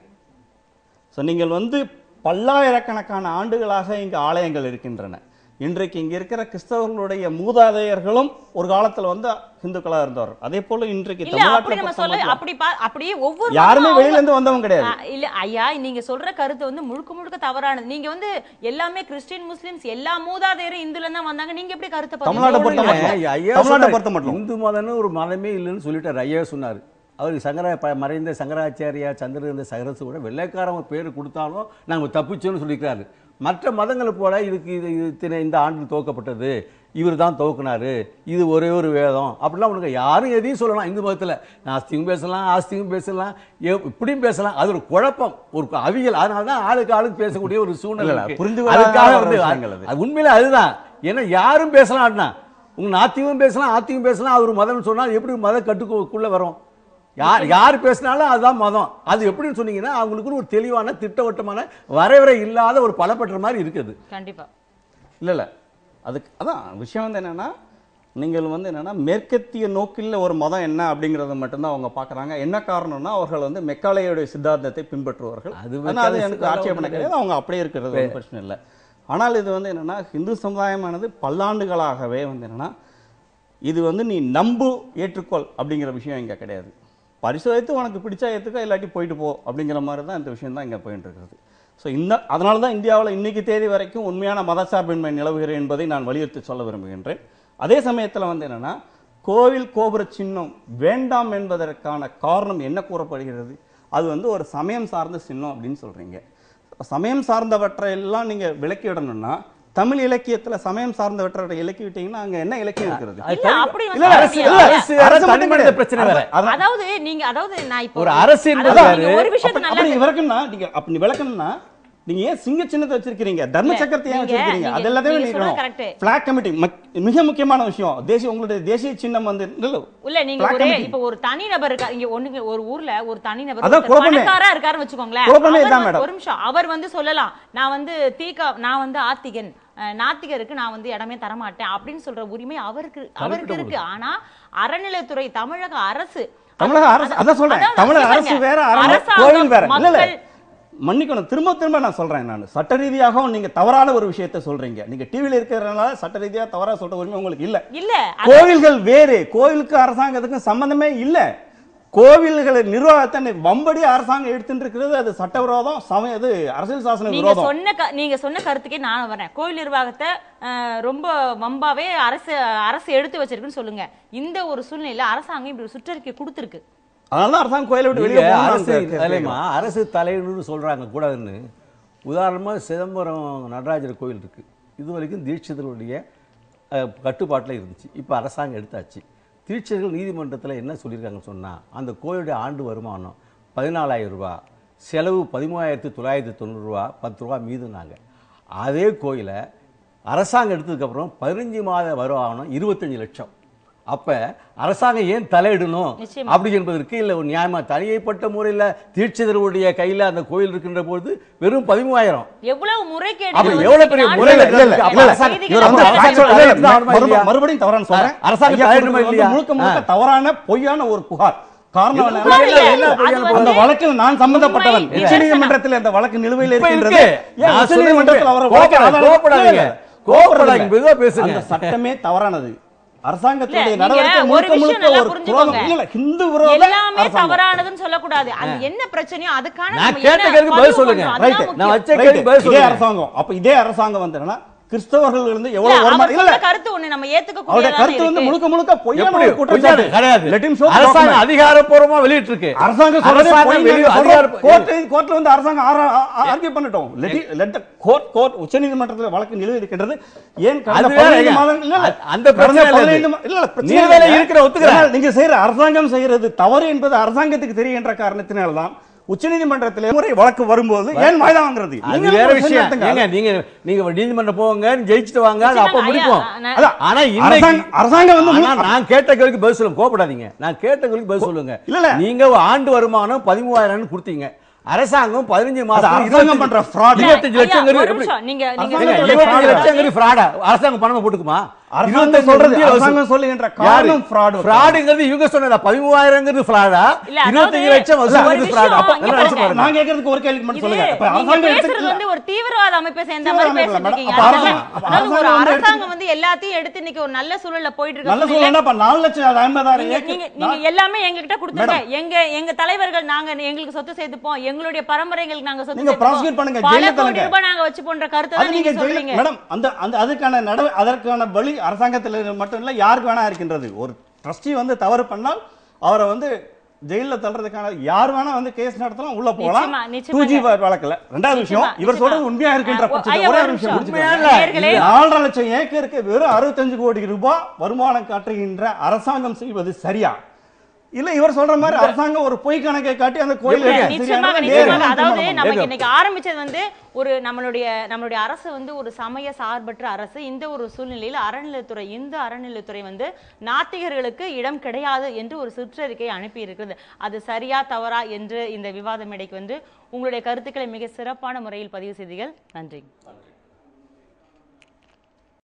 ஸோ நீங்கள் வந்து பல்லாயிரக்கணக்கான ஆண்டுகளாக இங்கு ஆலயங்கள் இருக்கின்றன இன்றைக்கு இங்க இருக்கிற கிறிஸ்தவர்களுடைய மூதாதையர்களும் ஒரு காலத்துல வந்து இந்துக்களா இருந்தவர் அதே போல இன்றைக்கு இல்ல அப்படி தமிழ்நாட்டுல நம்ம பொறுத்த சொல்ல மட்டும் அப்படி பா- அப்படியே ஒவ்வொரு யாருமே மதமும் வெளியில இருந்து வந்தவங்க கிடையாது ஆ, இல்ல ஐயா நீங்க சொல்ற கருத்து வந்து முழுக்க முழுக்க தவறானது நீங்க வந்து எல்லாமே கிறிஸ்டியன் முஸ்லிம்ஸ் எல்லா மூதாதையரும் இந்துல தான் வந்தாங்க நீங்க எப்படி கருத்தை பதிவு தமிழ்நாட்டை பொறுத்த சொல்றீங்க? மட்டும் ஐயா, ஐயா தமிழ்நாட்டை சொன்னாரு. பொறுத்த மட்டும். இந்து மதம்னு ஒரு மதமே இல்லைன்னு சொல்லிட்டார் ஐயா சொன்னார் அவர் சங்கர ப- மறைந்த சங்கராச்சாரியா சந்திரந்த சகரசு கூட வெள்ளைக்காரங்க பேர் கொடுத்தாலும் நாங்கள் தப்பிச்சோன்னு சொல்லிக்கிறாரு மற்ற மதங்களை போல இதுக்கு இது இது இத்தனை இந்த ஆண்டு துவக்கப்பட்டது இவர் தான் துவக்கினாரு இது ஒரே ஒரு வேதம் அப்படிலாம் உனக்கு யாரும் எதையும் சொல்லலாம் இந்து மதத்தில் நாஸ்தியும் பேசலாம் ஆஸ்தியும் பேசலாம் எ- இப்படியும் பேசலாம் அது ஒரு குழப்பம் ஒரு அவியல் அதனால தான் ஆளுக்கு ஆளுக்கு பேசக்கூடிய ஒரு சூழ்நிலை இல்ல, இருக்கு. புரிந்து கொள்ளாத அதுக்காக ஒரு வந்து விஷயங்கள் அது. அது உண்மையில அதுதான் ஏன்னா யாரும் பேசலாம் அப்படின்னா உங்க நாத்தியும் பேசலாம் ஆத்தியும் பேசலாம் அது ஒரு மதம்னு சொன்னா எப்படி மத கட்டுக்குள்ள வரும் யார் யார் பேசினாலும் அதுதான் மதம் அது எப்படின்னு சொன்னீங்கன்னா அவங்களுக்கு ஒரு தெளிவான திட்டவட்டமான வரைவரை இல்லாத ஒரு பலப்பற்ற மாதிரி இருக்குது கண்டிப்பா இல்ல இல்ல அதுக்கு அதான் விஷயம் வந்து என்னன்னா நீங்கள் வந்து என்னன்னா மேற்கத்திய நோக்கில் ஒரு மதம் என்ன அப்படிங்கறத மட்டும்தான் அவங்க பார்க்கறாங்க என்ன காரணம்னா அவர்கள் வந்து மெக்காலையோட சித்தாந்தத்தை பின்பற்றுவார்கள் அது ஆனா அது மெக்காலே எனக்கு சித்தாந்தம் ஆட்சேபனை ஒண்ணும் கிடையாது அவங்க அப்படியே இருக்கிறது ஒண்ணும் பிரச்சனை இல்லை ஆனால் இது வந்து என்னன்னா இந்து சமுதாயமானது பல்லாண்டுகளாகவே வந்து என்னன்னா இது வந்து நீ நம்பு ஏற்றுக்கொள் அப்படிங்கிற விஷயம் இங்க கிடையாது பரிசோதித்து உனக்கு பிடிச்சா ஏத்துக்க இல்லாட்டி போயிட்டு போ அப்படிங்கிற மாதிரி தான் இந்த விஷயம் தான் இங்க போயிட்டு இருக்கிறது ஸோ இந்த அதனால தான் இந்தியாவில் இன்னைக்கு தேதி வரைக்கும் உண்மையான மதச்சார்பின்மை நிலவுகிறது என்பதை நான் வலியுறுத்தி சொல்ல விரும்புகின்றேன் அதே சமயத்தில் வந்து என்னன்னா கோவில் கோபுர சின்னம் வேண்டாம் என்பதற்கான காரணம் என்ன கூறப்படுகிறது அது வந்து ஒரு சமயம் சார்ந்த சின்னம் அப்படின்னு சொல்றீங்க சமயம் சார்ந்தவற்றை எல்லாம் நீங்க விளக்கிவிடணும்னா தமிழ் இலக்கியத்துல சமயம் சார்ந்தவற்றை இலக்கி விட்டீங்கன்னா அங்க என்ன இலக்கியம் இருக்கிறது அது இல்ல தனி- அப்படி இல்ல, வந்து அரசு- இல்ல, இல்ல, அரசு வேற, அரசு தனி மட்டும் மனித கிடையாது. பிரச்சனை வேற. அதான் அதாவது நீங்க அதாவது நான் இப்போ ஒரு அரசு என்பது அதாவது வேறு. நீங்க ஒரு விஷயத்தை அப்ப- நல்லா அப்படி விளக்கணும்னா நீங்க அப்படி விளக்கணும்னா நீங்க ஏன் சிங்க சின்னத்தை வச்சிருக்கீங்க தர்ம இல்ல, சக்கரத்தை ஏன் நீங்க- வச்சிருக்கீங்க நீங்க- அது எல்லாத்தையும் நீங்க சொல்றது correct. நீக்கணும் பிளாக் கமிட்டி மிக முக்கியமான விஷயம் தேசிய உங்களுடைய தேசிய சின்னம் வந்து இல்ல, இல்ல நீங்க Black ஒரு committee. இப்ப ஒரு தனி நபர் இருக்கா இங்க ஒண்ணுங்க ஒரு ஊர்ல ஒரு தனி நபர் அதான் ஒருத்தர் குழப்பமே. பணக்காரா இருக்காருன்னு வச்சுக்கோங்களேன் குழப்பமே அவர் இதான் வந்து- மேடம். ஒரு நிமிஷம் அவர் வந்து சொல்லலாம் நான் வந்து தீகா நான் வந்து ஆத்திகன் அஹ், நாத்திகருக்கு நான் வந்து இடமே தரமாட்டேன் அப்படின்னு சொல்ற உரிமை அவருக்கு அவருக்கு இருக்கு ஆனா அறநிலைத்துறை தமிழக அரசு தமிழக அரசு அதான் சொல்றேன் அதாவது தமிழக பாருங்க, அரசு வேற அரசு அரசாங்கம், கோவில் வேற இல்ல இல்ல மக்கள் மன்னிக்கணும் திரும்ப திரும்ப நான் சொல்றேன் நான் சட்ட ரீதியாகவும் நீங்க தவறான ஒரு விஷயத்தை சொல்றீங்க நீங்க டிவில இருக்கிறதுனால சட்ட ரீதியா தவறா சொல்ற உரிமை உங்களுக்கு இல்ல இல்ல அது- கோவில்கள் வேறு கோவிலுக்கு அரசாங்கத்துக்கும் சம்பந்தமே இல்ல கோவில்களை நிர்வாகத்தை இன்னைக்கு வம்படி அரசாங்கம் எடுத்துட்டு இருக்கிறது அது சட்டவிரோதம் சமய இது அரசியல் சாசன நீங்க விரோதம் சொன்ன க- நீங்க சொன்ன கருத்துக்கே நான் வரேன் கோயில் நிர்வாகத்தை அஹ், ரொம்ப வம்பாவே அரசு அரசு எடுத்து வச்சிருக்குன்னு சொல்லுங்க இந்த ஒரு சூழ்நிலையில அரசாங்கம் இப்படி ஒரு சுற்றறிக்கை கொடுத்திருக்கு அதனால தான் அரசாங்கம் கோயிலை விட்டு நீங்க வெளியே அரசு போகணும்னு தலைமா அரசு தலைவர்னு சொல்றாங்க கூடாதுன்னு உதாரணமா சிதம்பரம் நடராஜர் கோயில் இருக்கு இது வரைக்கும் தீட்சிதர்களுடைய அஹ், கட்டுப்பாட்டுல இருந்துச்சு இப்போ அரசாங்கம் எடுத்தாச்சு தீட்சிதர்கள் நீதிமன்றத்துல என்ன சொல்லியிருக்காங்கன்னு சொன்னா அந்த கோயிலுடைய ஆண்டு வருமானம் பதினாலாயிரம் ரூபாய் செலவு பதிமூவாயிரத்தி தொள்ளாயிரத்தி தொண்ணூறு ரூபா பத்து ரூபா மீதுனாங்க அதே கோயிலை அரசாங்கம் எடுத்ததுக்கப்புறம் பதினஞ்சு மாத வருமானம் இருபத்தஞ்சு லட்சம் அப்ப அரசாங்கம் ஏன் தலையிடணும் நிச்சயமா. அப்படி என்பதற்கு இல்ல ஒரு நியாயமா தனியப்பட்ட முறையில தீட்சிதருடைய கையில அந்த கோயில் இருக்கின்ற போது வெறும் பதிமூவாயிரம் எவ்வளவு முறைகேடு அப்ப வந்து எவ்வளவு பெரிய நாட்டு முறைகேடு இல்ல, இல்ல, அப்ப இல்ல, அரசாங்கம் செய்திகள் இவர் வந்து வந்து factual- இல்ல, இல்ல, தவறான மறுபடியும் இல்லையா? மறுபடியும் தவறான சொல்றேன் அரசாங்கம் ஐயா தலையிடணுமா சொல்றது வந்து இல்லையா? முழுக்க முழுக்க ஆ. தவறான பொய்யான ஒரு புகார் காரணம் என்ன என்னன்னா, புகார் இல்ல, என்ன அது பொய்யான வந்து புகார்? அந்த வழக்கில் நான் சம்பந்தப்பட்டவன் உண்மை உச்ச நீதிமன்றத்தில் அந்த வழக்கு நிலுவையில் இப்ப இருக்கின்றது இருக்கு. ஏன் நான் உச்ச நீதிமன்றத்தில் அவரை சொல்றேன். வழக்கு ஆதாரம் கோபப்படாதீங்க. இல்ல, இல்ல. கோபப்படாதீங்க. மெதுவா பேசுங்க. அந்த சட்டமே தவறானது அரசாங்கத்துடைய இல்ல, நீங்க நடவடிக்கை ஒரு முழுக்க விஷயம் முழுக்க நல்லா ஒரு புரிஞ்சுக்கோங்க. புரோதம். இல்ல, இல்ல, ஹிந்து விரோத எல்லாமே அரசாங்கம். தவறானதுன்னு சொல்லக்கூடாது அது என்ன பிரச்சனையோ அதுக்கான நான் நம்ம கேட்ட என்ன கேள்விக்கு பதில் பதிவு சொல்லுங்க. பண்றோம், Right. அதுதான் நான் முக்கியம். வச்ச Right. கேள்வி பதில் இதே சொல்லுங்க. அரசாங்கம் அப்ப இதே அரசாங்கம் வந்து என்னன்னா கிறிஸ்தவர்கள் இருந்து இல்ல, எவ்வளவு அவர் வருமானம் இல்ல சொன்ன இல்ல. கருத்து ஒண்ணு நம்ம அவருடைய ஏத்துக்க கருத்து வந்து முழுக்க முழுக்க பொய்யான எப்படி ஒரு குற்றச்சாட்டு கிடையாது Let him show the அரசாங்கம் document. அதிகாரப்பூர்வமா வெளியிட்டு இருக்கு அரசாங்கம் சொல்றது அரசாங்கம் பொய் வெளிய- அதிகார- கோர்ட் கோர்ட்ல வந்து அரசாங்கம் ஆர்கியூ பண்ணட்டும் லெட் லெட் கோர்ட் கோர்ட் உச்சநீதிமன்றத்தில் வழக்கு நிலுவை இருக்கின்றது ஏன் கடந்த அது வேற 15 ஏங்க. மாதங்கள் இல்ல, இல்ல. அ- அந்த பிரச்சனை கடந்த இல்ல 15 மா- இல்ல, இல்ல, பிரச்சனை நீர்வேலை இல்ல. இருக்கிற ஒத்துக்கிறேன். ஆனால் நீங்க செய்யற அரசாங்கம் செய்யறது தவறு என்பது அரசாங்கத்துக்கு தெரிகின்ற காரணத்தினால்தான் உச்சநீதிமன்றத்தில் முறை வழக்கு வரும்போது ஏன் வாய்தா வாங்குறது அது நீங்க வேற ஒரு விஷயம் செஞ்சு ஏங்க நீங்க நீங்க நீதிமன்றம் போங்க ஜெயிச்சுட்டு வாங்க அது அப்ப ஐயா, முடிக்கும் நான்- அதான், ஆனா அரசாங்கம் இன்னைக்கு அரசாங்கம் வந்து ஆனா முழு- நான் கேட்ட கேள்விக்கு பதில் சொல்லுங்க கோபப்படாதீங்க நான் கேட்ட கேள்விக்கு பதில் சொல்லுங்க இல்ல, இல்ல. நீங்க ஆண்டு வருமானம் பதிமூவாயிரம் கொடுத்தீங்க அரசாங்கம் பதினஞ்சு அது மாசம் அரசாங்கம் பண்ற fraud. இருபத்தஞ்சு ஐயா, லட்சம் ஒரு எப்படி நிமிஷம், நீங்க நீங்க அரசாங்கம் ஏங்க, சொல்றது இருபத்தஞ்சு fraud. லட்சம் ஃப்ராடா அரசாங்கம் பணமா போட்டுக்குமா அரசாங்கம் இருபத்தஞ்சு சொல்றது இந்திய வசூல். அரசாங்கம் சொல்லுகின்ற காரணம் fraud. ஃப்ராடுங்கிறது இவங்க சொன்னதா பதிமூவாயிரங்கிறது ஃப்ராடா இல்ல, அதாவது இருபத்தஞ்சு லட்சம் ஒரு வசூல் விஷயம் ஃப்ராட் அப்ப இங்க நல்லா நினைச்சு பாருங்க. பாருங்க நான் கேட்கறதுக்கு ஒரு கேள்விக்கு மட்டும் இது சொல்லுங்க இப்ப நீங்க அரசாங்கம் பேசுறது எடுத்துக்கல வந்து ஒரு தீவிரவாத அமைப்பை சேர்ந்த தீவிரவாத மாதிரி அமைப்பு பேசிட்டு இல்ல, இருக்கீங்க அப்ப அதாவது அரசாங்கம் அப்ப அதாவது ஒரு அரசாங்கம் வந்து அரசாங்கம் வந்து எல்லாத்தையும் எடுத்து இன்னைக்கு ஒரு நல்ல சூழல்ல போயிட்டு இருக்க நல்ல சூழ்நிலை சொல்லணும்னா இப்ப நாலு லட்சம் அது ஐம்பதாயிரம் நீங்க ஏக்கர் நீங்க நீங்க எல்லாமே எங்ககிட்ட கொடுத்துருங்க எங்க எங்க தலைவர்கள் நாங்க எங்களுக்கு சொத்து சேர்த்துப்போம் எங்களுடைய பரம்பரைகளுக்கு நாங்க சொத்து நீங்க சேர்த்துப்போம். prosecute பண்ணுங்க, பல ஜெயில்ல கோடி தள்ளுங்க. ரூபாய் நாங்க வச்சு போன்ற கருத்தை அது தான் நீங்க நீங்க ஜெயில- சொல்றீங்க மேடம் அந்த அந்த அதுக்கான நடவ அதற்கான வழி அரசாங்கத்தில் மட்டும் இல்ல யாருக்கு வேணா இருக்கின்றது ஒரு ட்ரஸ்டி வந்து தவறு பண்ணால் அவரை வந்து ஜெயில தள்ளுறதுக்கான யார் வேணா வந்து கேஸ் நடத்தலாம் உள்ள போகலாம் நிச்சயமா, நிச்சயமா. டூ ஜி வழக்குல ரெண்டாவது விஷயம் நிச்சயமா, இவர் சொல்றது நிச்சயமா. உண்மையா இருக்கின்ற ஆ, பட்சத்தில் ஐயா, ஒரே ஒரு ஒரு விஷயம் நிமிஷம். முடிச்சுக்கோங்க. உண்மையா இல்ல. நேயர்களே, நாலரை லட்சம் ஏக்கருக்கு வெறும் அறுபத்தஞ்சு கோடி ரூபாய் வருமானம் காட்டுகின்ற அரசாங்கம் செய்வது சரியா இல்ல இவர் சொல்ற மாதிரி அரசாங்கம் ஒரு பொய் கணக்கை காட்டி அந்த கோயில் இல்ல, எடுத்து நிச்சயமாக சரியானதா நிச்சயமாக நேரா அதாவது தீர்மானம் நமக்கு ஏங்க. இன்னைக்கு ஆரம்பிச்சது வந்து ஒரு நம்மளுடைய நம்மளுடைய அரசு வந்து ஒரு சமய சார்பற்ற அரசு இந்த ஒரு சூழ்நிலையில் அறநிலைத்துறை இந்த அறநிலைத்துறை வந்து நாத்திகர்களுக்கு இடம் கிடையாது என்று ஒரு சுற்றறிக்கை அனுப்பி இருக்கிறது அது சரியா தவறா என்று இந்த விவாத மேடைக்கு வந்து உங்களுடைய கருத்துக்களை மிக சிறப்பான முறையில் பதிவு செய்தீர்கள் நன்றி